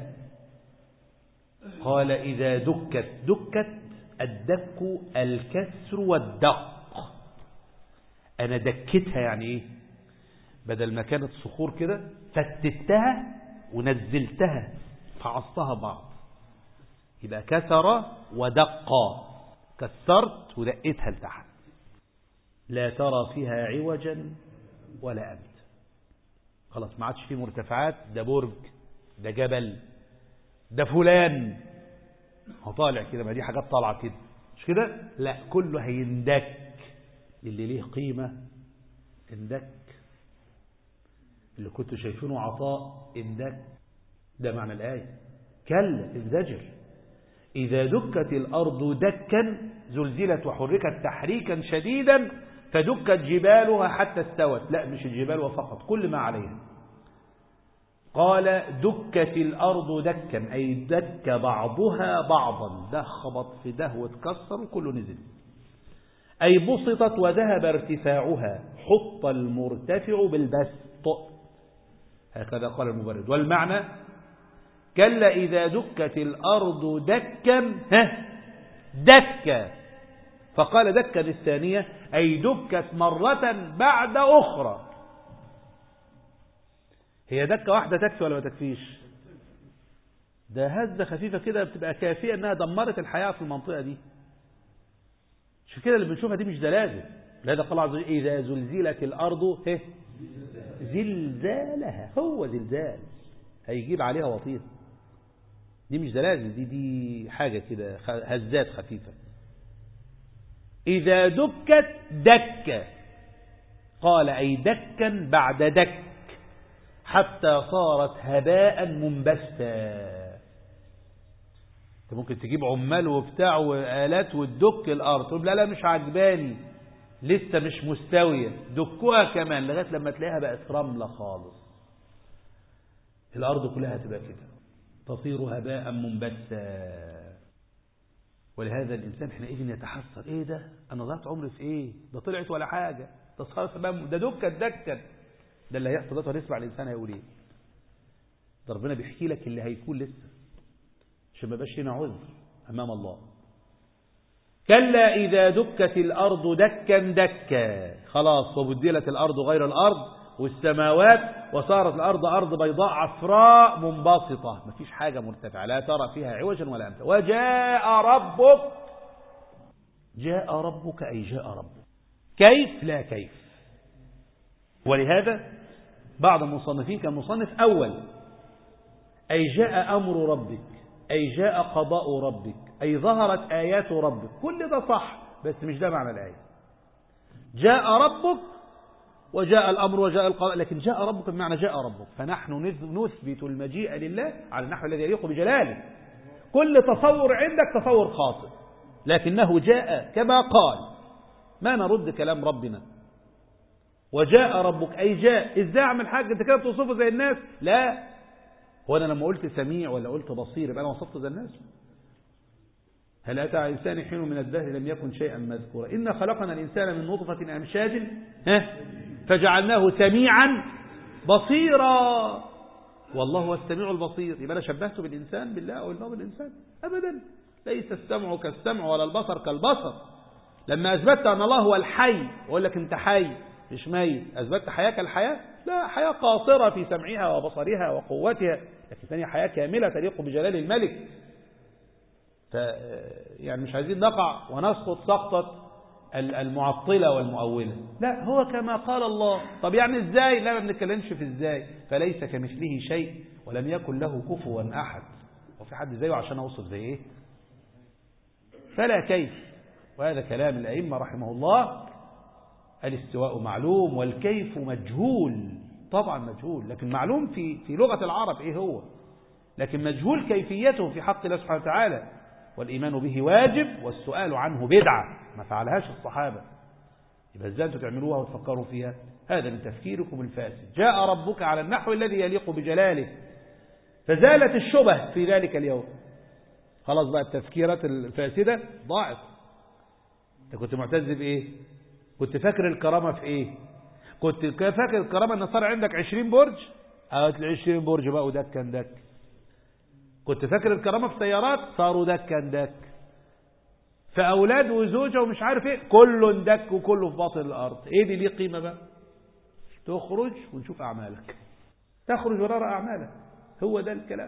قال إذا دكت دكت الدك الكسر والدق أنا دكتها يعني إيه بدل ما كانت صخور كده فتتها ونزلتها فعصتها بعض يبقى كسر ودق كسرت ودقيتها لتحت لا ترى فيها عوجا ولا أمت خلاص ما عادش فيه مرتفعات ده برج ده جبل ده فلان هو طالع كده ما دي حاجات طالعه كده مش كده لا كله هيندك اللي ليه قيمة اندك اللي كنتوا شايفينه عطاء اندك ده معنى الآية كلا انزجر إذا دكت الأرض دكا زلزلت وحركت تحريكا شديدا فدكت جبالها حتى استوت لا مش الجبال فقط كل ما عليها قال دكت الأرض دكا أي دك بعضها بعضا ده خبط في ده واتكسر وكله نزل أي بسطت وذهب ارتفاعها حط المرتفع بالبسط هكذا قال المبرد والمعنى كلا إذا دكت الأرض دكا ها دكا فقال دكا الثانية أي دكت مرة بعد أخرى هي دكة واحدة تكفي ولا ما تكفيش ده هزة خفيفة كده بتبقى كافية انها دمرت الحياة في المنطقة دي مش كده اللي بنشوفها دي مش زلازل لا ده قال عز وجل إذا زلزلت الأرض هه زلزالها هو زلزال هيجيب عليها وطير دي مش زلازل دي دي حاجة كده هزات خفيفة إذا دكت دكة قال أي دكا بعد دك حتى صارت هباء منبستا انت ممكن تجيب عمال وبتاع وآلات وتدك الأرض تقول لا لا مش عجباني لسه مش مستوية دكوها كمان لغاية لما تلاقيها بقت رملة خالص الأرض كلها تبقى كده تصير هباء منبستا ولهذا الإنسان حينئذ يتحسر إيه ده أنا ضيعت عمري في إيه ده طلعت ولا حاجة ده صار سبب ده دكت دكت ده اللي هيحصل ده هنسمع الإنسان هيقول إيه ده ربنا بيحكي لك اللي هيكون لسه عشان ما يبقاش هنا عذر أمام الله كلا إذا دكت الأرض دكا دكا خلاص وبدلت الأرض غير الأرض والسماوات وصارت الأرض أرض بيضاء عفراء منبسطة مفيش حاجة مرتفعة لا ترى فيها عوجا ولا أمتا وجاء ربك جاء ربك أي جاء ربك كيف لا كيف ولهذا بعض المصنفين كان مصنف أول أي جاء أمر ربك أي جاء قضاء ربك أي ظهرت آيات ربك كل ده صح بس مش ده معنى الآية جاء ربك وجاء الأمر وجاء القضاء لكن جاء ربك بمعنى جاء ربك فنحن نثبت المجيء لله على النحو الذي يليق بجلاله كل تصور عندك تصور خاطئ لكنه جاء كما قال ما نرد كلام ربنا وجاء ربك أي جاء إزاي أعمل حاجة أنت كده بتوصفه زي الناس لا هو أنا لما قلت سميع ولا قلت بصير يبقى أنا وصفت زي الناس هل أتى على الإنسان حين من الدهر لم يكن شيئا مذكورا إنا خلقنا الإنسان من نطفة أمشاج ها فجعلناه سميعا بصيرا والله هو السميع البصير يبقى أنا شبهته بالإنسان بالله أو الله بالإنسان أبدا ليس السمع كالسمع ولا البصر كالبصر لما أثبتت أن الله هو الحي وأقول لك أنت حي مش ميت أثبتت حياة كالحياة لا حياة قاصرة في سمعها وبصرها وقوتها لكن ثانية حياة كاملة تليق بجلال الملك ف يعني مش عايزين نقع ونسقط سقطة المعطلة والمؤولة لا هو كما قال الله طب يعني ازاي لا ما بنتكلمش في ازاي فليس كمثله شيء ولم يكن له كفوا أحد وفي حد زيه عشان أوصف زي ايه فلا كيف وهذا كلام الأئمة رحمه الله الاستواء معلوم والكيف مجهول طبعا مجهول لكن معلوم في في لغة العرب إيه هو لكن مجهول كيفيته في حق الله سبحانه وتعالى والإيمان به واجب والسؤال عنه بدعة ما فعلهاش الصحابة يبقى ازاي انتوا تعملوها وتفكروا فيها هذا من تفكيركم الفاسد جاء ربك على النحو الذي يليق بجلاله فزالت الشبه في ذلك اليوم خلاص بقى التفكيرات الفاسدة ضاعت انت كنت معتز بايه كنت فاكر الكرامة في ايه كنت فاكر الكرامة ان صار عندك عشرين برج قالت العشرين برج بقى ودكا دك كنت فاكر الكرامة في سيارات صاروا دكا دك في أولاد وزوجة ومش عارف ايه كله اندك وكله في باطن الأرض ايه دي ليه قيمة بقى تخرج ونشوف أعمالك تخرج ونرى أعمالك هو ده الكلام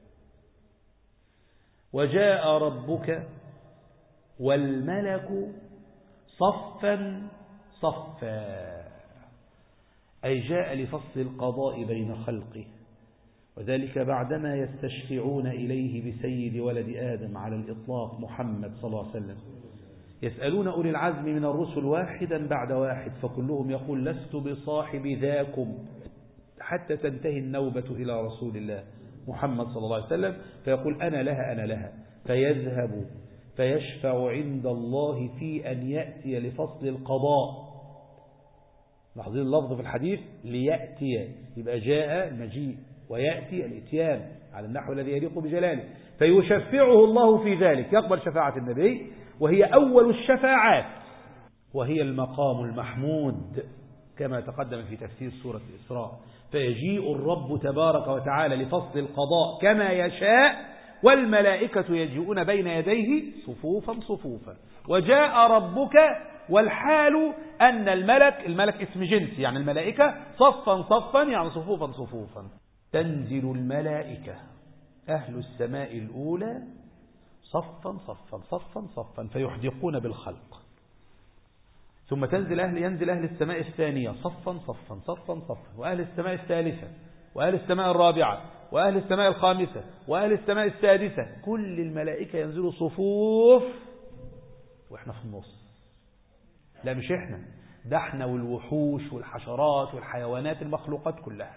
وجاء ربك والملك صفا صفا أي جاء لفصل القضاء بين خلقه وذلك بعدما يستشفعون إليه بسيد ولد آدم على الإطلاق محمد صلى الله عليه وسلم يسألون أولي العزم من الرسل واحدا بعد واحد فكلهم يقول لست بصاحب ذاكم حتى تنتهي النوبة إلى رسول الله محمد صلى الله عليه وسلم فيقول أنا لها أنا لها فيذهب فيشفع عند الله في أن يأتي لفصل القضاء لاحظين اللفظ في الحديث ليأتي يبقى جاء المجيء ويأتي الاتيان على النحو الذي يليق بجلاله فيشفعه الله في ذلك يقبل شفاعة النبي وهي أول الشفاعات وهي المقام المحمود كما تقدم في تفسير سورة الإسراء فيجيء الرب تبارك وتعالى لفصل القضاء كما يشاء والملائكة يجيئون بين يديه صفوفا صفوفا وجاء ربك والحال أن الملك الملك اسم جنس يعني الملائكة صفا صفا يعني صفوفا صفوفا تنزل الملائكة أهل السماء الأولى صفا صفا صفا صفا فيحدقون بالخلق ثم تنزل أهل ينزل أهل السماء الثانية صفا صفا صفا صفا وأهل السماء الثالثة وأهل السماء الرابعة وأهل السماء الخامسة وأهل السماء السادسة كل الملائكة ينزلوا صفوف وإحنا في النص لا مش إحنا ده إحنا والوحوش والحشرات والحيوانات المخلوقات كلها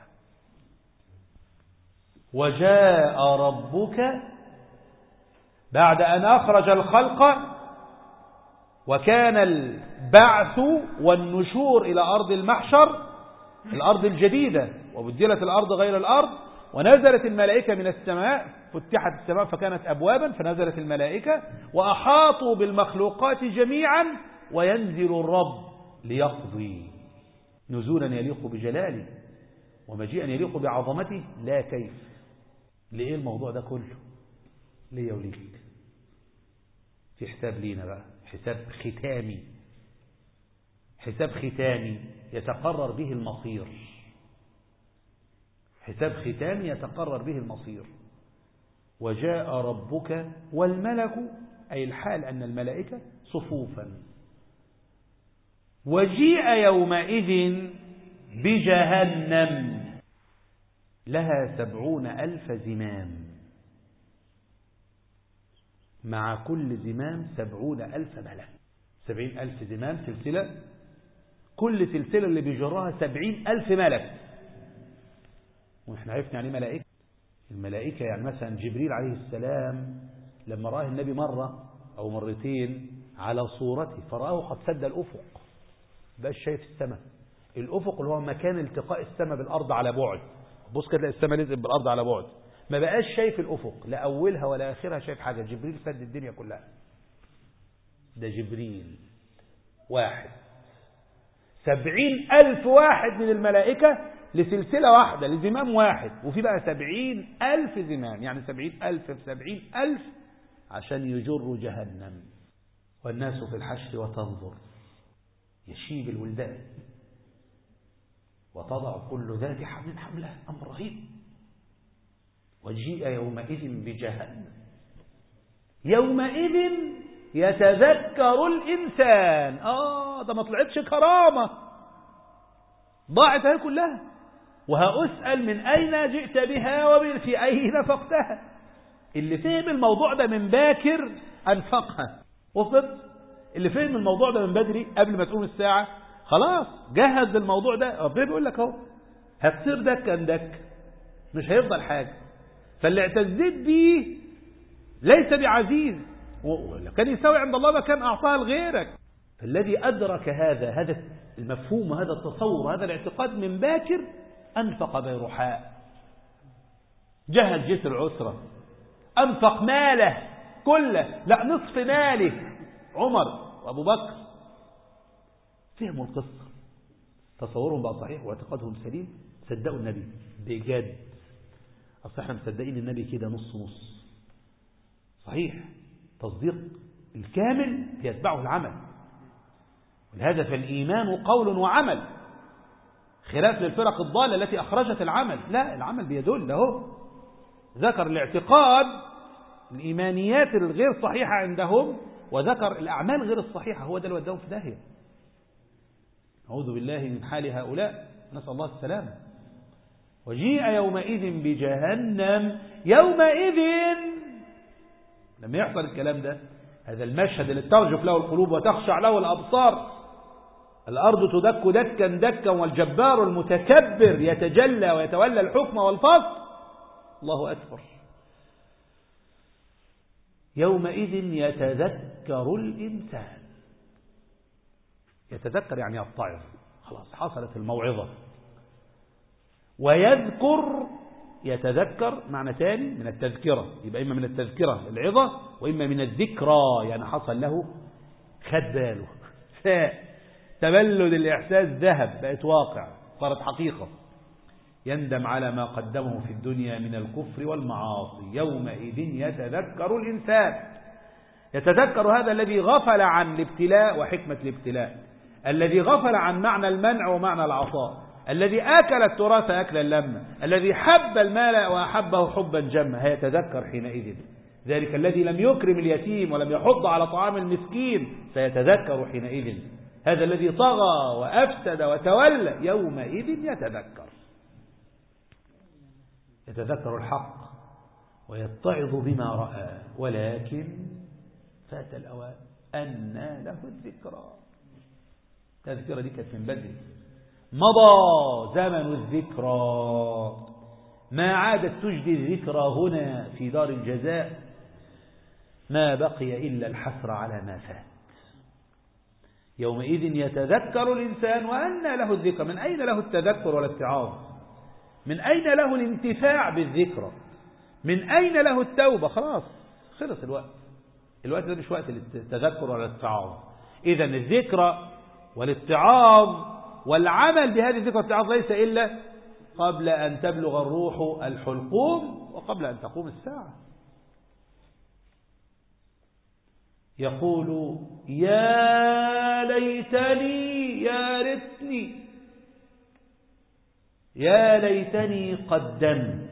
وجاء ربك بعد أن أخرج الخلق وكان البعث والنشور إلى أرض المحشر الأرض الجديدة وبدلت الأرض غير الأرض ونزلت الملائكة من السماء فتحت السماء فكانت أبوابا فنزلت الملائكة وأحاطوا بالمخلوقات جميعا وينزل الرب ليقضي نزولا يليق بجلاله ومجيئا يليق بعظمته لا كيف ليه الموضوع ده كله ليه وليك في حساب لينا بقى حساب ختامي حساب ختامي يتقرر به المصير حساب ختامي يتقرر به المصير وجاء ربك والملك أي الحال أن الملائكة صفوفا وجيء يومئذ بجهنم لها سبعون ألف زمام مع كل زمام سبعون ألف ملك سبعين ألف زمام سلسلة كل سلسلة اللي بيجراها سبعين ألف ملك ونحن عرفنا يعني ملائكة الملائكة يعني مثلا جبريل عليه السلام لما رآه النبي مرة أو مرتين على صورته فرآه قد سد الأفق بقاش شايف السماء الأفق اللي هو مكان التقاء السماء بالأرض على بعد بص كده السماء نزل بالأرض على بعد ما بقاش شايف الأفق لا أولها ولا آخرها شايف حاجة جبريل سد الدنيا كلها ده جبريل واحد سبعين ألف واحد من الملائكة لسلسلة واحدة لزمام واحد وفي بقى سبعين ألف زمام يعني سبعين ألف في سبعين ألف عشان يجروا جهنم والناس في الحشر وتنظر يشيب الولدان وتضع كل ذات حمل حملها أمر رهيب وجيء يومئذ بجهنم يومئذ يتذكر الإنسان آه ده ما طلعتش كرامة ضاعت هي كلها وهأسأل من أين جئت بها وفي أين نفقتها اللي فهم الموضوع ده من باكر أنفقها وصلت اللي فهم الموضوع ده من بدري قبل ما تقوم الساعة خلاص جهز الموضوع ده ربنا بيقول لك اهو هتصير دكا دك مش هيفضل حاجة فاللي اعتزيت بيه ليس بعزيز ولو كان يساوي عند الله ما كان أعطاها لغيرك الذي أدرك هذا هذا المفهوم هذا التصور هذا الاعتقاد من باكر أنفق بيرحاء جهز جسر العسرة أنفق ماله كله لا نصف ماله عمر وأبو بكر فهموا القصة تصورهم بقى صحيح واعتقادهم سليم صدقوا النبي بجد أصل احنا مصدقين النبي كده نص نص صحيح تصديق الكامل يتبعه العمل ولهذا فالإيمان قول وعمل خلاف للفرق الضالة التي أخرجت العمل لا العمل بيدل له ذكر الاعتقاد الإيمانيات الغير صحيحة عندهم وذكر الأعمال غير الصحيحة هو ده اللي وداهم في داهية أعوذ بالله من حال هؤلاء نسأل الله السلامة وجيء يومئذ بجهنم يومئذ لما يحصل الكلام ده هذا المشهد اللي ترجف له القلوب وتخشع له الأبصار الأرض تدك دكا دكا والجبار المتكبر يتجلى ويتولى الحكم والفصل الله أكبر يومئذ يتذكر الإنسان يتذكر يعني يتعظ خلاص حصلت الموعظة ويذكر يتذكر معنى ثاني من التذكرة يبقى إما من التذكرة العظة وإما من الذكرى يعني حصل له خد باله تبلد الإحساس ذهب بقت واقع صارت حقيقة يندم على ما قدمه في الدنيا من الكفر والمعاصي يومئذ يتذكر الإنسان يتذكر هذا الذي غفل عن الابتلاء وحكمة الابتلاء الذي غفل عن معنى المنع ومعنى العطاء الذي آكل التراث أكلا لما الذي حب المال وأحبه حبا جما هيتذكر حينئذ ذلك الذي لم يكرم اليتيم ولم يحض على طعام المسكين سيتذكر حينئذ هذا الذي طغى وأفسد وتولى يومئذ يتذكر يتذكر الحق ويتعظ بما رأى ولكن فات الأوان أنى له الذكرى الذكرى دي كانت من بدري مضى زمن الذكرى ما عادت تجدي الذكرى هنا في دار الجزاء ما بقي إلا الحسر على ما فات يومئذ يتذكر الإنسان وأنى له الذكر من أين له التذكر والاتعاظ من أين له الانتفاع بالذكرى من أين له التوبة خلاص خلص الوقت الوقت ده مش وقت التذكر ولا الاتعاظ إذا الذكرى والاتعاظ والعمل بهذه الذكرى والاتعاظ ليس إلا قبل أن تبلغ الروح الحلقوم وقبل أن تقوم الساعة يقول يا ليتني يا ريتني يا ليتني قدمت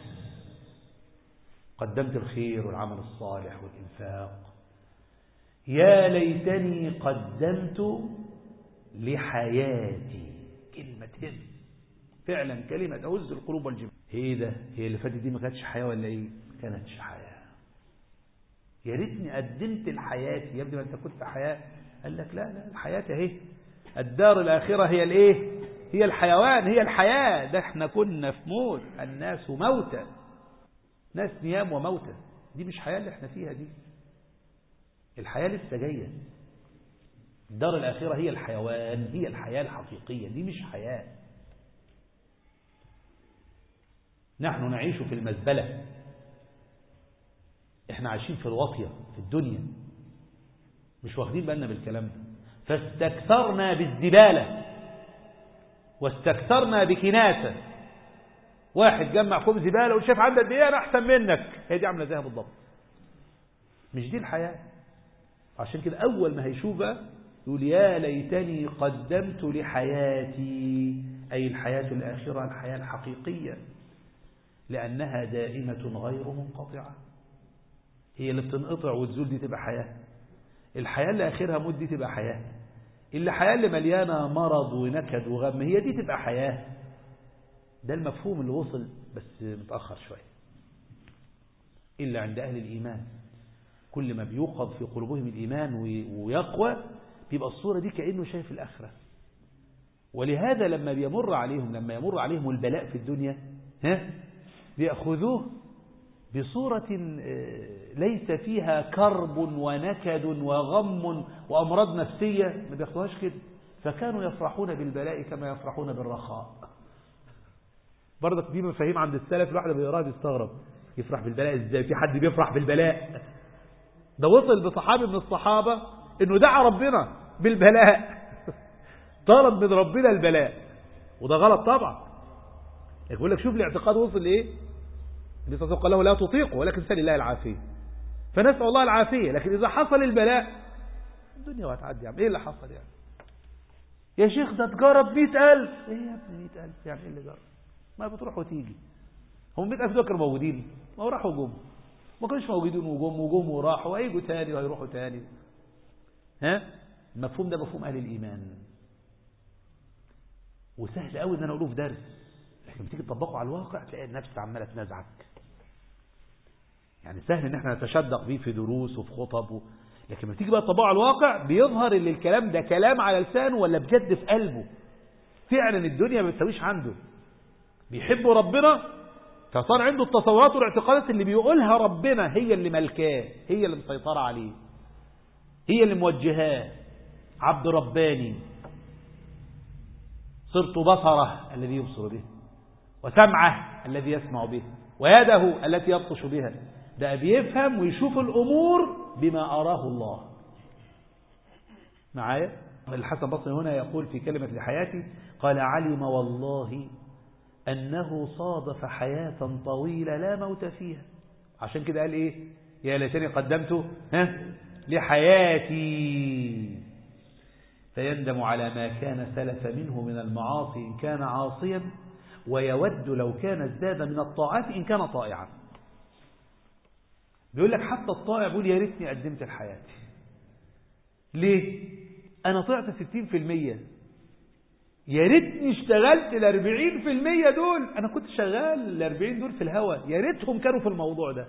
قدمت الخير والعمل الصالح والإنفاق يا ليتني قدمت لحياتي كلمة هز فعلا كلمة تهز القلوب والجبال ايه ده هي اللي فاتت دي ما كانتش حياة ولا ايه ما كانتش حياة يا ريتني قدمت لحياتي يا ابني ما انت كنت حياة قال لك لا لا الحياة اهي الدار الآخرة هي الايه هي الحيوان هي الحياة ده احنا كنا في موت الناس موتى ناس نيام وموتى دي مش حياة اللي احنا فيها دي الحياة لسه جاية الدار الآخرة هي الحيوان هي الحياة الحقيقية دي مش حياة نحن نعيش في المزبلة احنا عايشين في الواطية في الدنيا مش واخدين بالنا بالكلام ده فاستكثرنا بالزبالة واستكثرنا بكناسة واحد جمع كوم زبالة وشاف عندك قد ايه انا احسن منك هي دي عامله زيها بالضبط مش دي الحياة عشان كده اول ما هيشوفها يقول يا ليتني قدمت لحياتي أي الحياة الآخرة الحياة الحقيقية لأنها دائمة غير منقطعة هي اللي بتنقطع وتزول دي تبقى حياة الحياة اللي آخرها مد دي تبقى حياة اللي حياة اللي مليانة مرض ونكد وغم هي دي تبقى حياة ده المفهوم اللي وصل بس متأخر شوية إلا عند أهل الإيمان كل ما بيوقظ في قلوبهم الإيمان ويقوى بيبقى الصورة دي كأنه شايف الآخرة ولهذا لما بيمر عليهم لما يمر عليهم البلاء في الدنيا ها بيأخذوه بصورة ليس فيها كرب ونكد وغم وأمراض نفسية ما بيأخذوهاش كده فكانوا يفرحون بالبلاء كما يفرحون بالرخاء برضك دي مفاهيم عند السلف الواحد بيقراها بيستغرب يفرح بالبلاء ازاي في حد بيفرح بالبلاء ده وصل بصحابي من الصحابة انه دعا ربنا بالبلاء طلب من ربنا البلاء وده غلط طبعا يقول لك شوف الاعتقاد وصل لايه النبي صلى الله عليه وسلم قال له لا تطيقه ولكن سل الله العافية فنسأل الله العافية لكن إذا حصل البلاء الدنيا هتعدي يعني ايه اللي حصل يعني يا شيخ ده تجارب مئة ألف ايه يا ابني مئة ألف يعني ايه اللي جرب ما بتروح وتيجي هم مئة ألف دول كانوا موجودين ما هو راحوا وجم ما كانوش موجودين وجم وجم وراحوا وهيجوا تاني وهيروحوا تاني ها المفهوم ده مفهوم أهل الإيمان وسهل قوي ان انا اقوله في درس لكن بتيجي تطبقه على الواقع تلاقي النفس عماله تنازعك يعني سهل ان احنا نتشدق بيه في دروس وفي خطب و... لكن لما تيجي بقى تطبقه على الواقع بيظهر ان الكلام ده كلام على لسانه ولا بجد في قلبه فعلا الدنيا ما بتساويش عنده بيحب ربنا فصار عنده التصورات والاعتقادات اللي بيقولها ربنا هي اللي ملكاه هي اللي مسيطرة عليه هي اللي موجهاه عبد رباني صرت بصره الذي يبصر به وسمعه الذي يسمع به ويده التي يبطش بها ده بيفهم ويشوف الأمور بما أراه الله معايا الحسن بصري هنا يقول في كلمة لحياتي قال علم والله أنه صادف حياة طويلة لا موت فيها عشان كده قال إيه يا ليتني قدمت ها لحياتي فيندم على ما كان سلف منه من المعاصي إن كان عاصيا ويود لو كان ازداد من الطاعات إن كان طائعا بيقول لك حتى الطائع بيقول يا ريتني قدمت لحياتي ليه أنا طعت 60% يا ريتني اشتغلت ال 40% دول أنا كنت شغال ال 40 دول في الهوا يا ريتهم كانوا في الموضوع ده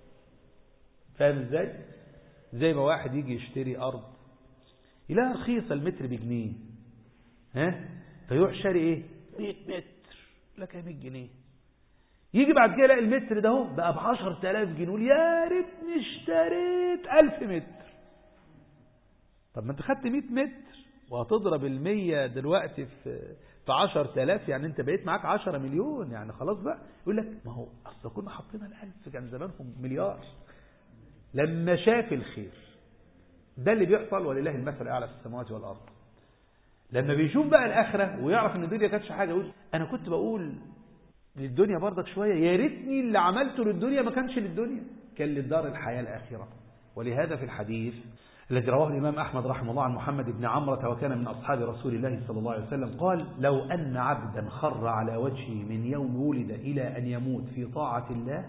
فاهم ازاي زي ما واحد يجي يشتري أرض يلاقيها رخيصة المتر بجنيه ها فيروح شاري ايه 100 متر لك 100 جنيه يجي بعد كده يلاقي المتر ده اهو بقى ب 10000 جنيه يقول يا ريتني اشتريت 1000 متر طب ما انت خدت 100 متر وهتضرب ال 100 دلوقتي في في 10000 يعني انت بقيت معاك 10 مليون يعني خلاص بقى يقول لك ما هو اصل كنا حاطين ال1000 كان زمانهم مليار لما شاف الخير ده اللي بيحصل ولله المثل الاعلى في السماوات والارض لما بيشوف بقى الاخره ويعرف ان الدنيا كانتش حاجه يقول انا كنت بقول للدنيا برضك شويه يا ريتني اللي عملته للدنيا ما كانش للدنيا كان للدار الحياه الاخره ولهذا في الحديث الذي رواه الإمام أحمد رحمه الله عن محمد بن عمرة وكان من أصحاب رسول الله صلى الله عليه وسلم قال لو أن عبدا خر على وجهه من يوم ولد إلى أن يموت في طاعة الله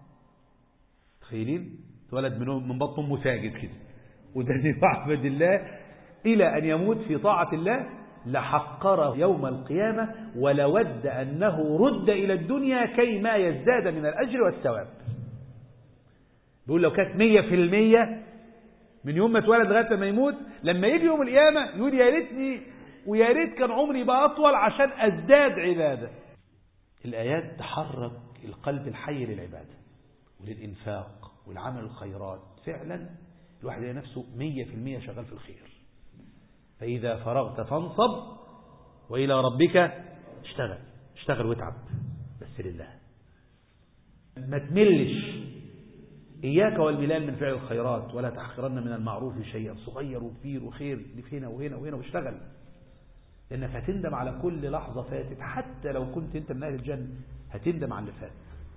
تخيلين اتولد من بطن أمه ساجد كده وده يعبد الله إلى أن يموت في طاعة الله لحقره يوم القيامة ولود أنه رد إلى الدنيا كي ما يزداد من الأجر والثواب بيقول لو كانت مية في المية من يوم ما اتولد لغايه ما يموت لما يجي يوم القيامه يقول يا ريتني ويا ريت كان عمري بقى اطول عشان ازداد عباده الايات تحرك القلب الحي للعباده وللانفاق والعمل الخيرات فعلا الواحد يلاقي نفسه 100% شغال في الخير فاذا فرغت فانصب والى ربك اشتغل اشتغل واتعب بس لله ما تملش إياك والملال من فعل الخيرات ولا تحقرن من المعروف شيئا صغير وكبير وخير اللي في هنا وهنا وهنا واشتغل لأنك هتندم على كل لحظة فاتت حتى لو كنت أنت من أهل الجنة هتندم على اللي فات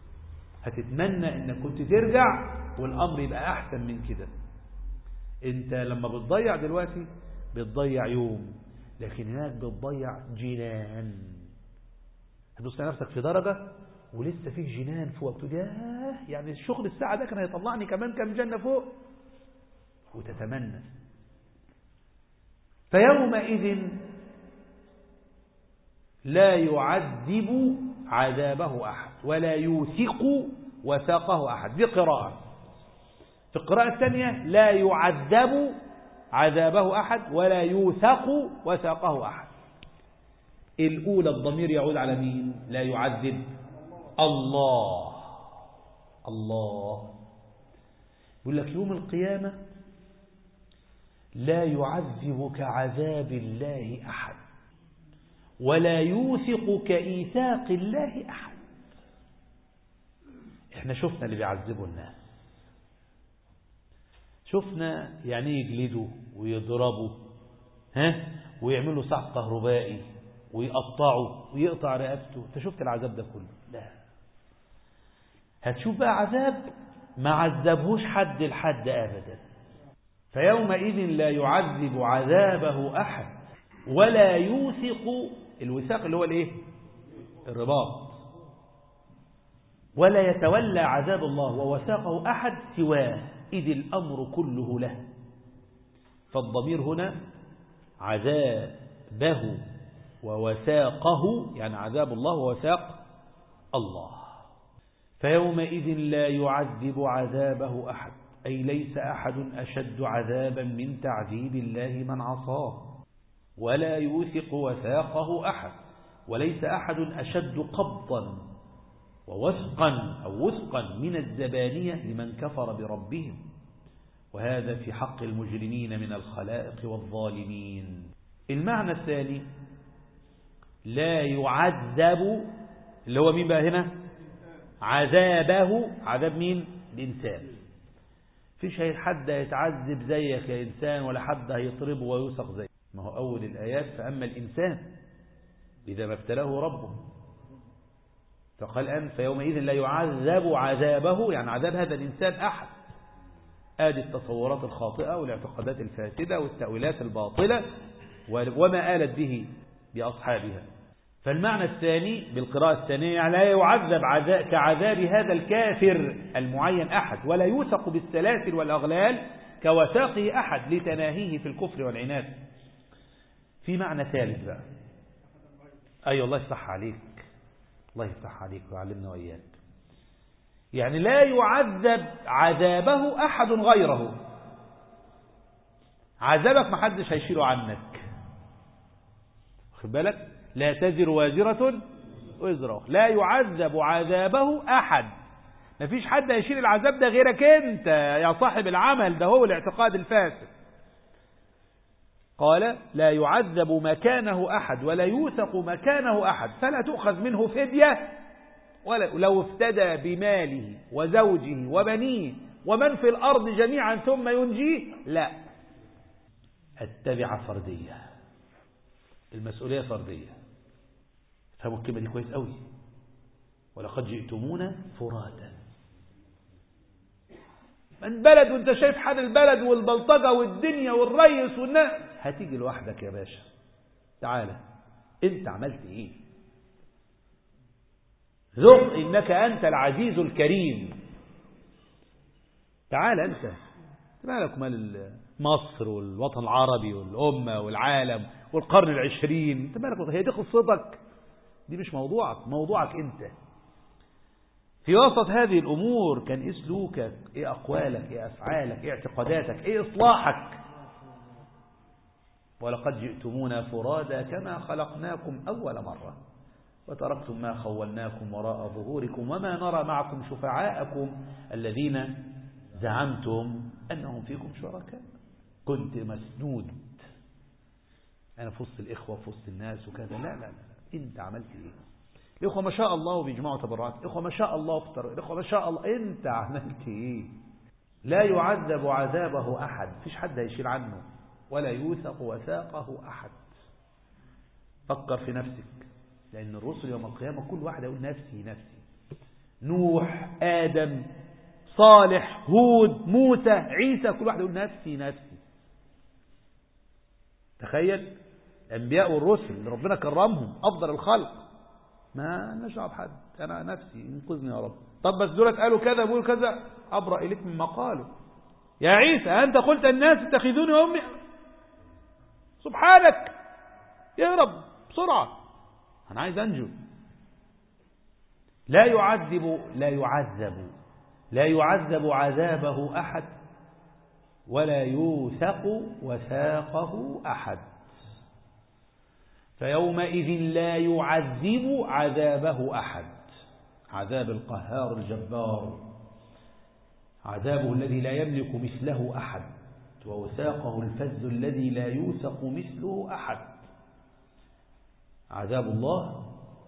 هتتمنى أنك كنت ترجع والأمر يبقى أحسن من كده أنت لما بتضيع دلوقتي بتضيع يوم لكن هناك بتضيع جنان هتوصل نفسك في درجة ولسه فيه جنان فوق تقول ياه يعني الشغل الساعة ده كان هيطلعني كمان كم جنة فوق وتتمنى فيومئذ لا يعذب عذابه أحد ولا يوثق وثاقه أحد بقراءة في القراءة الثانية لا يعذب عذابه أحد ولا يوثق وثاقه أحد الأولى الضمير يعود على مين لا يعذب الله الله يقول لك يوم القيامة لا يعذب كعذاب الله أحد ولا يوثق كإيثاق الله أحد احنا شفنا اللي بيعذبوا الناس شفنا يعني يجلدوا ويضربوا ها ويعملوا سعف كهربائي ويقطعوا ويقطع رقبته انت شفت العذاب ده كله لا هتشوف بقى عذاب ما عذبهوش حد لحد ابدا فيومئذ لا يعذب عذابه احد ولا يوثق الوثاق اللي هو الايه الرباط ولا يتولى عذاب الله ووثاقه احد سواه اذ الامر كله له فالضمير هنا عذابه ووثاقه يعني عذاب الله ووثاق الله فيومئذ لا يعذب عذابه أحد أي ليس أحد أشد عذابا من تعذيب الله من عصاه ولا يوثق وثاقه أحد وليس أحد أشد قبضا ووثقا أو وثقا من الزبانية لمن كفر بربهم وهذا في حق المجرمين من الخلائق والظالمين المعنى الثاني لا يعذب اللي هو مين بقى هنا عذابه عذاب مين الإنسان فيش حد هيتعذب زيك يا إنسان ولا حد هيطربه ويوثق زيك ما هو أول الآيات فأما الإنسان إذا ما ابتلاه ربه فقال أن فيومئذ لا يعذب عذابه يعني عذاب هذا الإنسان أحد آدي التصورات الخاطئة والاعتقادات الفاسدة والتأويلات الباطلة وما آلت به بأصحابها فالمعنى الثاني بالقراءة الثانية يعني لا يعذب عذاب كعذاب هذا الكافر المعين أحد ولا يوثق بالسلاسل والأغلال كوثاقه أحد لتناهيه في الكفر والعناد في معنى ثالث بقى أي أيوة الله يفتح عليك الله يفتح عليك ويعلمنا وإياك يعني لا يعذب عذابه أحد غيره عذابك ما حدش هيشيله عنك خد بالك لا تزر وازرة وزر أخرى لا يعذب عذابه أحد ما فيش حد هيشيل العذاب ده غيرك أنت يا صاحب العمل ده هو الاعتقاد الفاسد قال لا يعذب مكانه أحد ولا يوثق مكانه أحد فلا تؤخذ منه فدية ولا لو افتدى بماله وزوجه وبنيه ومن في الأرض جميعا ثم ينجيه لا التبع فردية المسؤولية فردية فهموا الكلمة دي كويس قوي ولقد جئتمونا فرادا من بلد وانت شايف حال البلد والبلطجة والدنيا والريس والناس هتيجي لوحدك يا باشا تعالى انت عملت ايه ذق انك انت العزيز الكريم تعالى انت مالك مال مصر والوطن العربي والأمة والعالم والقرن العشرين انت مالك هي دي قصتك دي مش موضوعك موضوعك انت في وسط هذه الأمور كان ايه سلوكك ايه أقوالك ايه أفعالك ايه اعتقاداتك ايه إصلاحك ولقد جئتمونا فرادا كما خلقناكم أول مرة وتركتم ما خولناكم وراء ظهوركم وما نرى معكم شفعاءكم الذين زعمتم أنهم فيكم شركاء كنت مسنود أنا في وسط الإخوة في وسط الناس وكذا لا لا لا أنت عملت إيه الإخوة ما شاء الله بيجمعوا تبرعات الإخوة ما شاء الله افتروا الإخوة ما شاء الله أنت عملت إيه لا يعذب عذابه أحد فيش حد هيشيل عنه ولا يوثق وثاقه أحد فكر في نفسك لأن الرسل يوم القيامة كل واحد يقول نفسي نفسي نوح آدم صالح هود موسى عيسى كل واحد يقول نفسي نفسي تخيل الأنبياء والرسل اللي ربنا كرمهم أفضل الخلق ما نشعر بحد أنا نفسي انقذني يا رب طب بس دولت قالوا كذا بيقولوا كذا أبرأ إليك مما قالوا يا عيسى أنت قلت الناس اتخذوني وأمي سبحانك يا رب بسرعة أنا عايز أنجو لا يعذب لا يعذب لا يعذب عذابه أحد ولا يوثق وثاقه أحد فيومئذ لا يعذب عذابه أحد عذاب القهار الجبار عذابه الذي لا يملك مثله أحد ووثاقه الفز الذي لا يوثق مثله أحد عذاب الله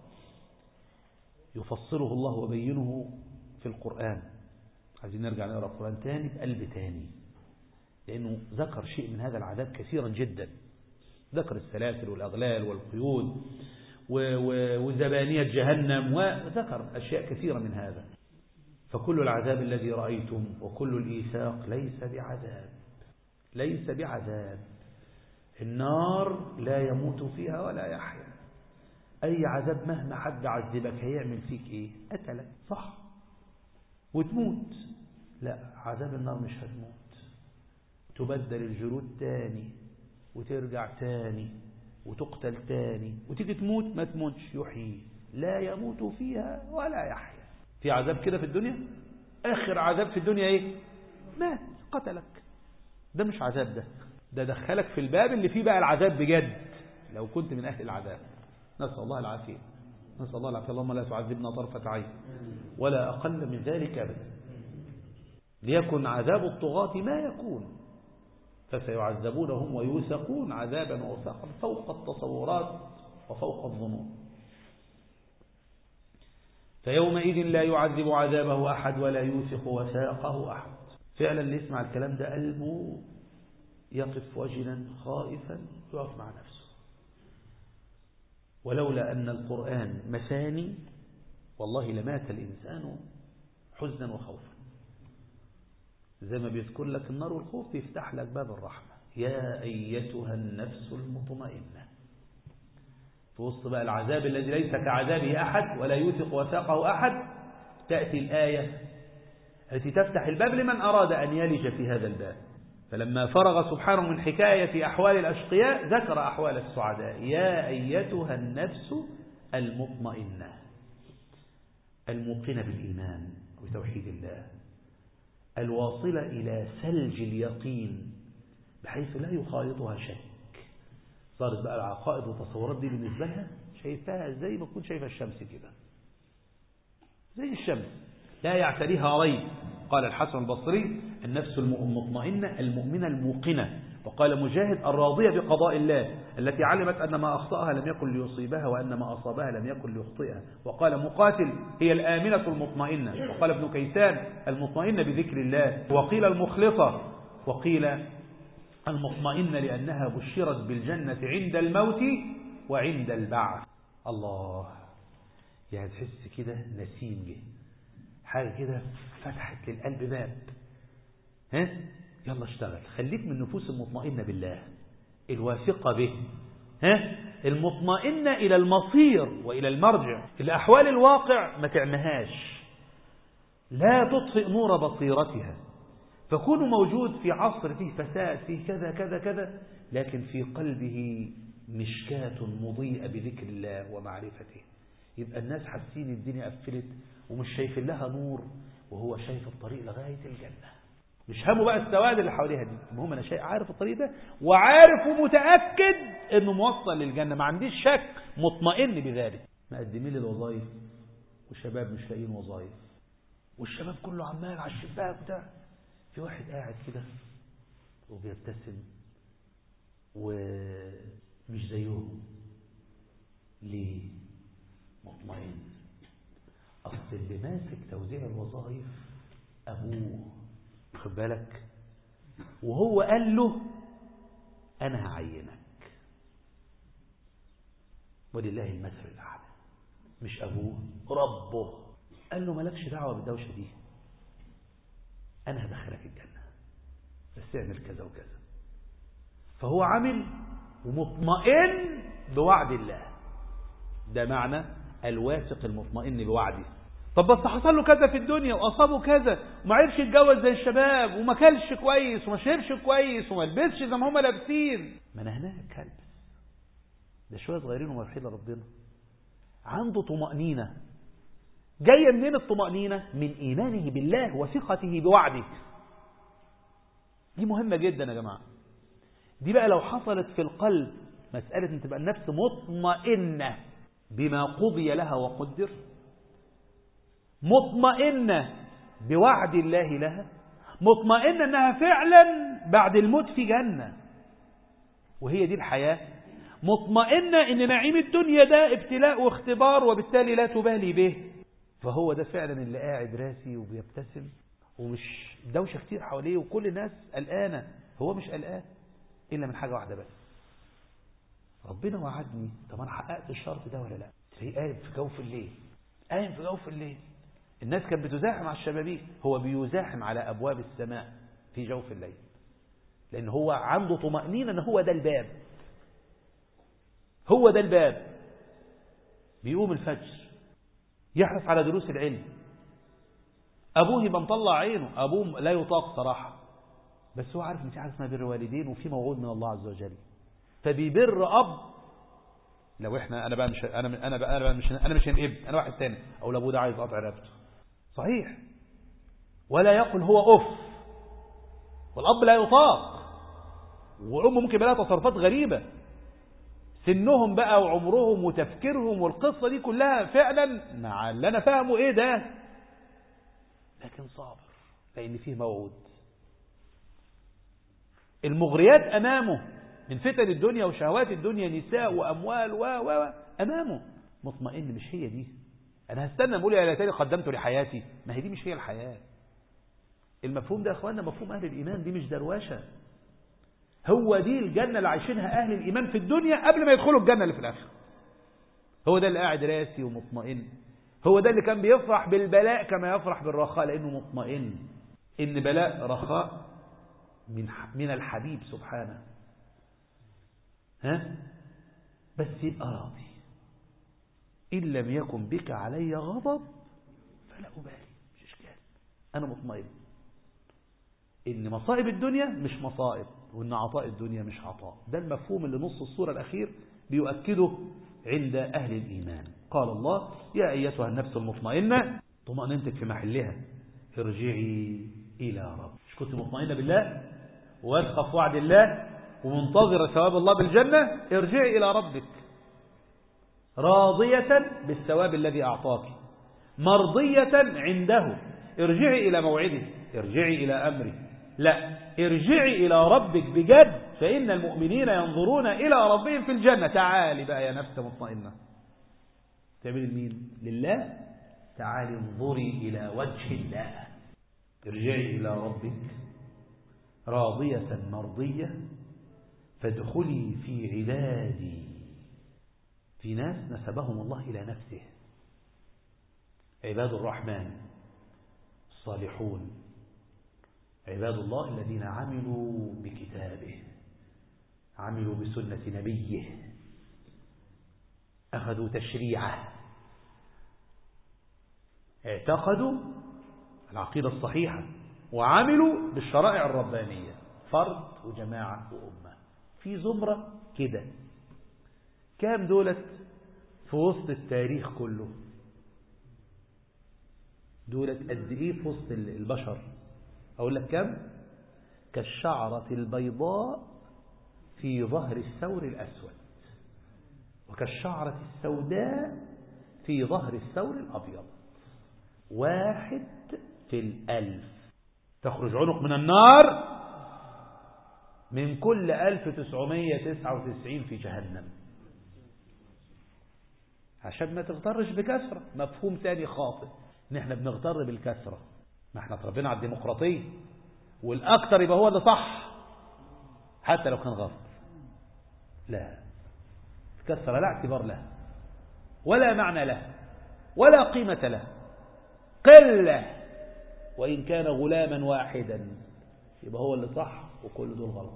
يفصله الله وبينه في القرآن عايزين نرجع نقرأ القرآن تاني بقلب تاني لأنه ذكر شيء من هذا العذاب كثيرا جدا ذكر السلاسل والأغلال والقيود وزبانية جهنم وذكر أشياء كثيرة من هذا فكل العذاب الذي رأيتم وكل الإيثاق ليس بعذاب ليس بعذاب النار لا يموت فيها ولا يحيا أي عذاب مهما حد عذبك هيعمل فيك إيه قتلك صح وتموت لا عذاب النار مش هتموت تبدل الجلود تاني وترجع تاني وتقتل تاني وتيجي تموت ما تموتش يحيي لا يموت فيها ولا يحيا في عذاب كده في الدنيا آخر عذاب في الدنيا إيه مات قتلك ده مش عذاب ده ده دخلك في الباب اللي فيه بقى العذاب بجد لو كنت من أهل العذاب نسأل الله العافية نسأل الله العافية اللهم لا تعذبنا طرفة عين ولا أقل من ذلك أبدا ليكن عذاب الطغاة ما يكون فسيعذبون هم ويوثقون عذابا ووثاقا فوق التصورات وفوق الظنون فيومئذ لا يعذب عذابه أحد ولا يوثق وثاقه أحد فعلا اللي يسمع الكلام ده قلبه يقف وجلا خائفا يقف مع نفسه ولولا أن القرآن مثاني والله لمات الإنسان حزنا وخوفا زي ما بيذكر لك النار والخوف بيفتح لك باب الرحمة يا أيتها النفس المطمئنة في وسط بقى العذاب الذي ليس كعذابه أحد ولا يوثق وثاقه أحد تأتي الآية التي تفتح الباب لمن أراد أن يلج في هذا الباب فلما فرغ سبحانه من حكاية أحوال الأشقياء ذكر أحوال السعداء يا أيتها النفس المطمئنة الموقنة بالإيمان وتوحيد الله الواصلة إلى ثلج اليقين بحيث لا يخالطها شك صارت بقى العقائد والتصورات دي بالنسبة لها شايفاها زي ما تكون شايفة الشمس كده زي الشمس لا يعتريها ريب قال الحسن البصري النفس المطمئنة المؤمنة الموقنة وقال مجاهد الراضية بقضاء الله التي علمت أن ما أخطأها لم يكن ليصيبها وأن ما أصابها لم يكن ليخطئها وقال مقاتل هي الآمنة المطمئنة وقال ابن كيسان المطمئنة بذكر الله وقيل المخلصة وقيل المطمئنة لأنها بشرت بالجنة عند الموت وعند البعث الله يعني تحس كده نسيم جه حاجة كده فتحت للقلب باب ها يلا اشتغل خليك من النفوس المطمئنة بالله الواثقة به ها المطمئنة إلى المصير وإلى المرجع الأحوال الواقع ما تعمهاش لا تطفئ نور بصيرتها فكون موجود في عصر فيه فساد فيه كذا كذا كذا لكن في قلبه مشكاة مضيئة بذكر الله ومعرفته يبقى الناس حاسين الدنيا قفلت ومش شايفين لها نور وهو شايف الطريق لغاية الجنة مش همه بقى السواد اللي حواليها دي المهم انا شيء عارف الطريق ده وعارف ومتاكد انه موصل للجنه ما عنديش شك مطمئن بذلك مقدمين لي الوظائف وشباب مش لاقيين وظائف والشباب كله عمال على الشباك بتاع في واحد قاعد كده وبيبتسم ومش زيهم ليه مطمئن اصل اللي ماسك توزيع الوظائف ابوه خد بالك وهو قال له أنا هعينك ولله المثل الأعلى مش أبوه ربه قال له مالكش دعوة بالدوشة دي أنا هدخلك الجنة بس اعمل كذا وكذا فهو عمل ومطمئن بوعد الله ده معنى الواثق المطمئن بوعده طب بس حصل له كذا في الدنيا واصابه كذا وما عرفش يتجوز زي الشباب وما كلش كويس وما شربش كويس وما لبسش زي ما هم لابسين ما انا هناك هلبس ده شويه صغيرين ومرحله ربنا عنده طمأنينة جاية منين الطمأنينة من إيمانه بالله وثقته بوعده دي مهمة جدا يا جماعة دي بقى لو حصلت في القلب مسألة ان تبقى النفس مطمئنة بما قضي لها وقدر مطمئنة بوعد الله لها مطمئنة انها فعلا بعد الموت في جنة وهي دي الحياة مطمئنة ان نعيم الدنيا ده ابتلاء واختبار وبالتالي لا تبالي به فهو ده فعلا اللي قاعد راسي وبيبتسم ومش دوشة كتير حواليه وكل الناس قلقانة هو مش قلقان إلا من حاجة واحدة بس ربنا وعدني طب أنا حققت الشرط ده ولا لا تلاقيه قايم في جوف الليل قايم في جوف الليل الناس كانت بتزاحم على الشبابيك هو بيزاحم على أبواب السماء في جوف الليل لأن هو عنده طمأنينة أن هو ده الباب هو ده الباب بيقوم الفجر يحرص على دروس العلم أبوه يبقى مطلع عينه أبوه لا يطاق صراحة بس هو عارف ان في حاجه اسمها بر والدين وفي موعود من الله عز وجل فبيبر اب لو احنا انا بقى مش انا انا بقى انا بقى مش انا مش الاب انا واحد تاني او لابوه ده عايز قطع رقبته صحيح ولا يقل هو اف والاب لا يطاق والام ممكن يبقى لها تصرفات غريبه سنهم بقى وعمرهم وتفكيرهم والقصه دي كلها فعلا مع اللي انا فاهمه ايه ده لكن صابر لان فيه موعود المغريات أمامه من فتن الدنيا وشهوات الدنيا نساء وأموال و و أمامه مطمئن مش هي دي أنا هستنى أقول يا ليتني قدمت لحياتي ما هي دي مش هي الحياة المفهوم ده يا أخوانا مفهوم أهل الإيمان دي مش دروشة هو دي الجنة اللي عايشينها أهل الإيمان في الدنيا قبل ما يدخلوا الجنة اللي في الآخرة هو ده اللي قاعد راسي ومطمئن هو ده اللي كان بيفرح بالبلاء كما يفرح بالرخاء لأنه مطمئن إن بلاء رخاء من من الحبيب سبحانه ها بس يبقى راضي إن لم يكن بك علي غضب فلا أبالي مش إشكال أنا مطمئن إن مصائب الدنيا مش مصائب وإن عطاء الدنيا مش عطاء ده المفهوم اللي نص الصورة الأخير بيؤكده عند أهل الإيمان قال الله يا أيتها النفس المطمئنة طمأننتك في محلها ارجعي إلى رب مش كنت مطمئنة بالله واثقة في وعد الله ومنتظرة ثواب الله بالجنة ارجعي إلى ربك راضية بالثواب الذي أعطاك مرضية عنده ارجعي إلى موعده ارجعي إلى أمره لا ارجعي إلى ربك بجد فإن المؤمنين ينظرون إلى ربهم في الجنة تعالي بقى يا نفس مطمئنة تعملي لمين لله تعالي انظري إلى وجه الله ارجعي إلى ربك راضية مرضية فادخلي في عبادي في ناس نسبهم الله إلى نفسه عباد الرحمن الصالحون عباد الله الذين عملوا بكتابه عملوا بسنة نبيه أخذوا تشريعه اعتقدوا العقيدة الصحيحة وعملوا بالشرائع الربانية فرد وجماعة وأمة في زمرة كده كام دولت في وسط التاريخ كله دولت قد ايه في وسط البشر اقول لك كام كالشعرة البيضاء في ظهر الثور الأسود وكالشعرة السوداء في ظهر الثور الأبيض واحد في الألف تخرج عنق من النار من كل 1999 في جهنم عشان ما تغترش بكثرة مفهوم تاني خاطئ ان احنا بنغتر بالكثرة ما احنا اتربينا على الديمقراطية والاكثر يبقى هو اللي صح حتى لو كان غلط لا الكثرة لا اعتبار له ولا معنى له ولا قيمة له قلة وإن كان غلاما واحدا يبقى هو اللي صح وكل دول غلط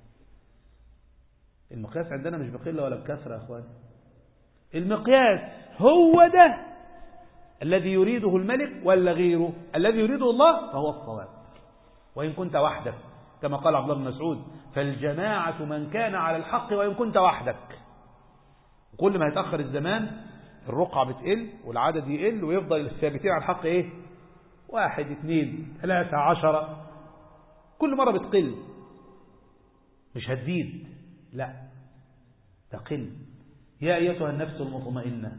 المقياس عندنا مش بقلة ولا بكثرة يا أخواني المقياس هو ده الذي يريده الملك ولا غيره الذي يريده الله فهو الصواب وإن كنت وحدك كما قال عبد الله بن مسعود فالجماعة من كان على الحق وإن كنت وحدك كل ما يتأخر الزمان الرقعة بتقل والعدد يقل ويفضل الثابتين على الحق ايه واحد اثنين ثلاثة عشرة كل مرة بتقل مش هتزيد لا تقل يا أيتها النفس المطمئنة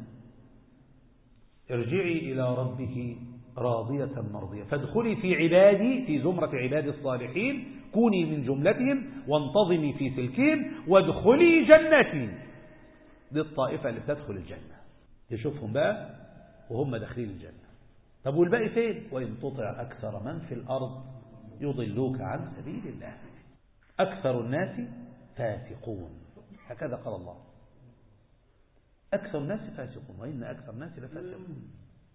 ارجعي إلى ربك راضية مرضية فادخلي في عبادي في زمرة عبادي الصالحين كوني من جملتهم وانتظمي في سلكهم وادخلي جنتي دي الطائفة اللي بتدخل الجنة تشوفهم بقى وهم داخلين الجنة طب والباقي فين وإن تطع أكثر من في الأرض يضلوك عن سبيل الله أكثر الناس فاسقون هكذا قال الله أكثر الناس فاسقون وإن أكثر الناس لفاسقون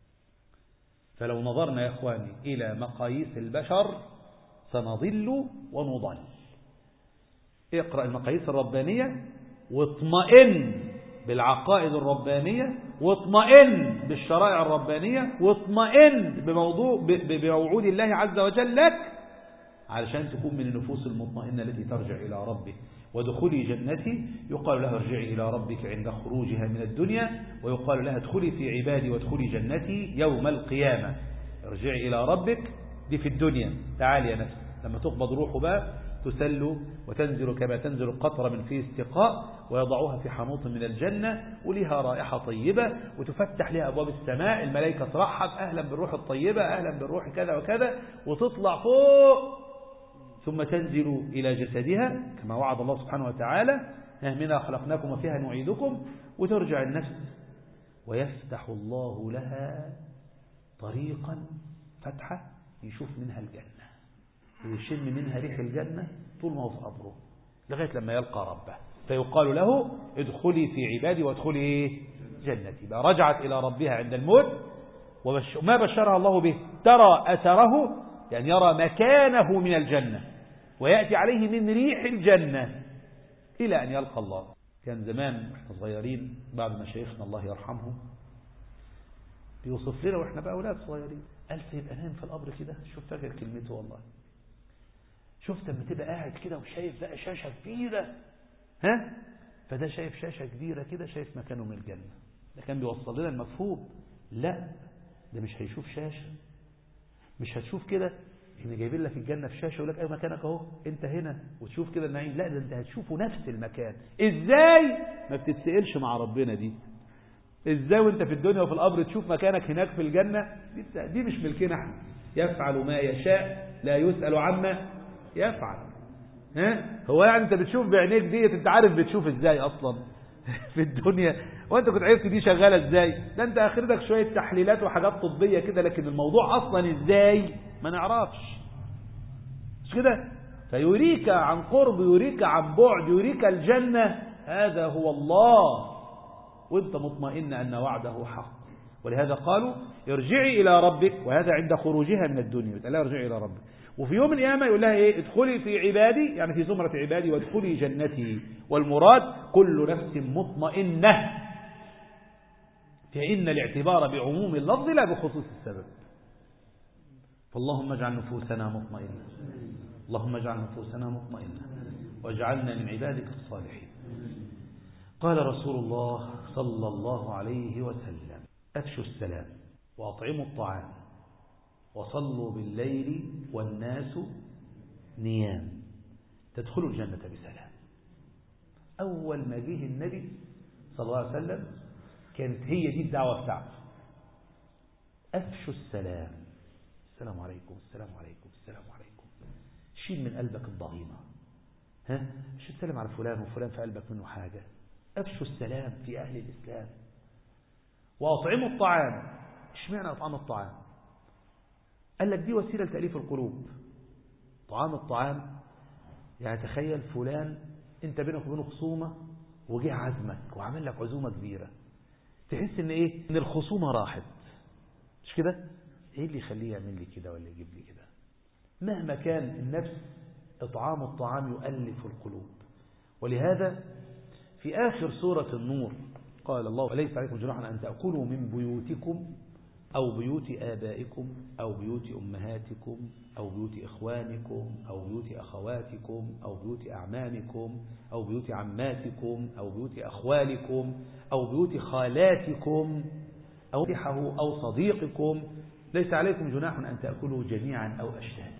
فلو نظرنا يا إخواني إلى مقاييس البشر سنضل ونضل اقرأ المقاييس الربانية واطمئن بالعقائد الربانية واطمئن بالشرائع الربانية واطمئن بموضوع بموعود الله عز وجل لك علشان تكون من النفوس المطمئنة التي ترجع إلى ربك ودخلي جنتي يقال لها ارجعي إلى ربك عند خروجها من الدنيا ويقال لها ادخلي في عبادي وادخلي جنتي يوم القيامة ارجعي إلى ربك دي في الدنيا تعالي يا نفس لما تقبض روحه بقى تسل وتنزل كما تنزل القطرة من فيه استقاء ويضعوها في حنوط من الجنة ولها رائحة طيبة وتفتح لها أبواب السماء الملائكة ترحب أهلا بالروح الطيبة أهلا بالروح كذا وكذا وتطلع فوق ثم تنزل إلى جسدها كما وعد الله سبحانه وتعالى منها خلقناكم وفيها نعيدكم وترجع النفس ويفتح الله لها طريقا فتحة يشوف منها الجنة ويشم منها ريح الجنة طول ما هو في قبره لغاية لما يلقى ربه فيقال له ادخلي في عبادي وادخلي جنتي بقى رجعت إلى ربها عند الموت وما بشرها الله به ترى أثره يعني يرى مكانه من الجنة ويأتي عليه من ريح الجنة إلى أن يلقى الله كان زمان واحنا صغيرين بعد ما شيخنا الله يرحمه بيوصف لنا واحنا بقى أولاد صغيرين قال سيبقى نام في القبر كده شوف فاكر كلمته والله شفت لما تبقى قاعد كده وشايف بقى شاشة كبيرة ها فده شايف شاشة كبيرة كده شايف مكانه من الجنة ده كان بيوصل لنا المفهوم لا ده مش هيشوف شاشة مش هتشوف كده ان جايبين لك الجنة في شاشة يقول لك اي مكانك اهو انت هنا وتشوف كده النعيم لا ده انت هتشوفه نفس المكان ازاي ما بتتسألش مع ربنا دي ازاي وانت في الدنيا وفي القبر تشوف مكانك هناك في الجنة دي, دي مش ملكنا احنا يفعل ما يشاء لا يسأل عما يفعل ها هو يعني انت بتشوف بعينيك ديت انت عارف بتشوف ازاي اصلا في الدنيا وانت كنت عرفت دي شغاله ازاي ده انت اخرتك شويه تحليلات وحاجات طبيه كده لكن الموضوع اصلا ازاي ما نعرفش مش كده فيريك عن قرب يريك عن بعد يريك الجنه هذا هو الله وانت مطمئن ان وعده حق ولهذا قالوا ارجعي الى ربك وهذا عند خروجها من الدنيا قال لها ارجعي الى ربك وفي يوم القيامة يقول لها ايه ادخلي في عبادي يعني في زمرة عبادي وادخلي جنتي والمراد كل نفس مطمئنة فإن الاعتبار بعموم اللفظ لا بخصوص السبب فاللهم اجعل نفوسنا مطمئنة اللهم اجعل نفوسنا مطمئنة واجعلنا من عبادك الصالحين قال رسول الله صلى الله عليه وسلم أفشوا السلام وأطعموا الطعام وصلوا بالليل والناس نيام تدخلوا الجنة بسلام أول ما جه النبي صلى الله عليه وسلم كانت هي دي الدعوة بتاعته أفشوا السلام السلام عليكم السلام عليكم السلام عليكم شيل من قلبك الضغينة ها مش تسلم على فلان وفلان في قلبك منه حاجة أفشوا السلام في أهل الإسلام وأطعموا الطعام اشمعنى أطعم الطعام قال لك دي وسيلة لتأليف القلوب طعام الطعام يعني تخيل فلان انت بينك وبينه خصومة وجه عزمك وعمل لك عزومة كبيرة تحس ان ايه ان الخصومة راحت مش كده ايه اللي يخليه يعمل لي كده ولا يجيب لي كده مهما كان النفس اطعام الطعام يؤلف القلوب ولهذا في آخر سورة النور قال الله وليس عليكم جناح أن تأكلوا من بيوتكم أو بيوت آبائكم أو بيوت أمهاتكم أو بيوت إخوانكم أو بيوت أخواتكم أو بيوت أعمامكم أو بيوت عماتكم أو بيوت أخوالكم أو بيوت خالاتكم أو رحه أو صديقكم ليس عليكم جناح أن تأكلوا جميعا أو أشتاتا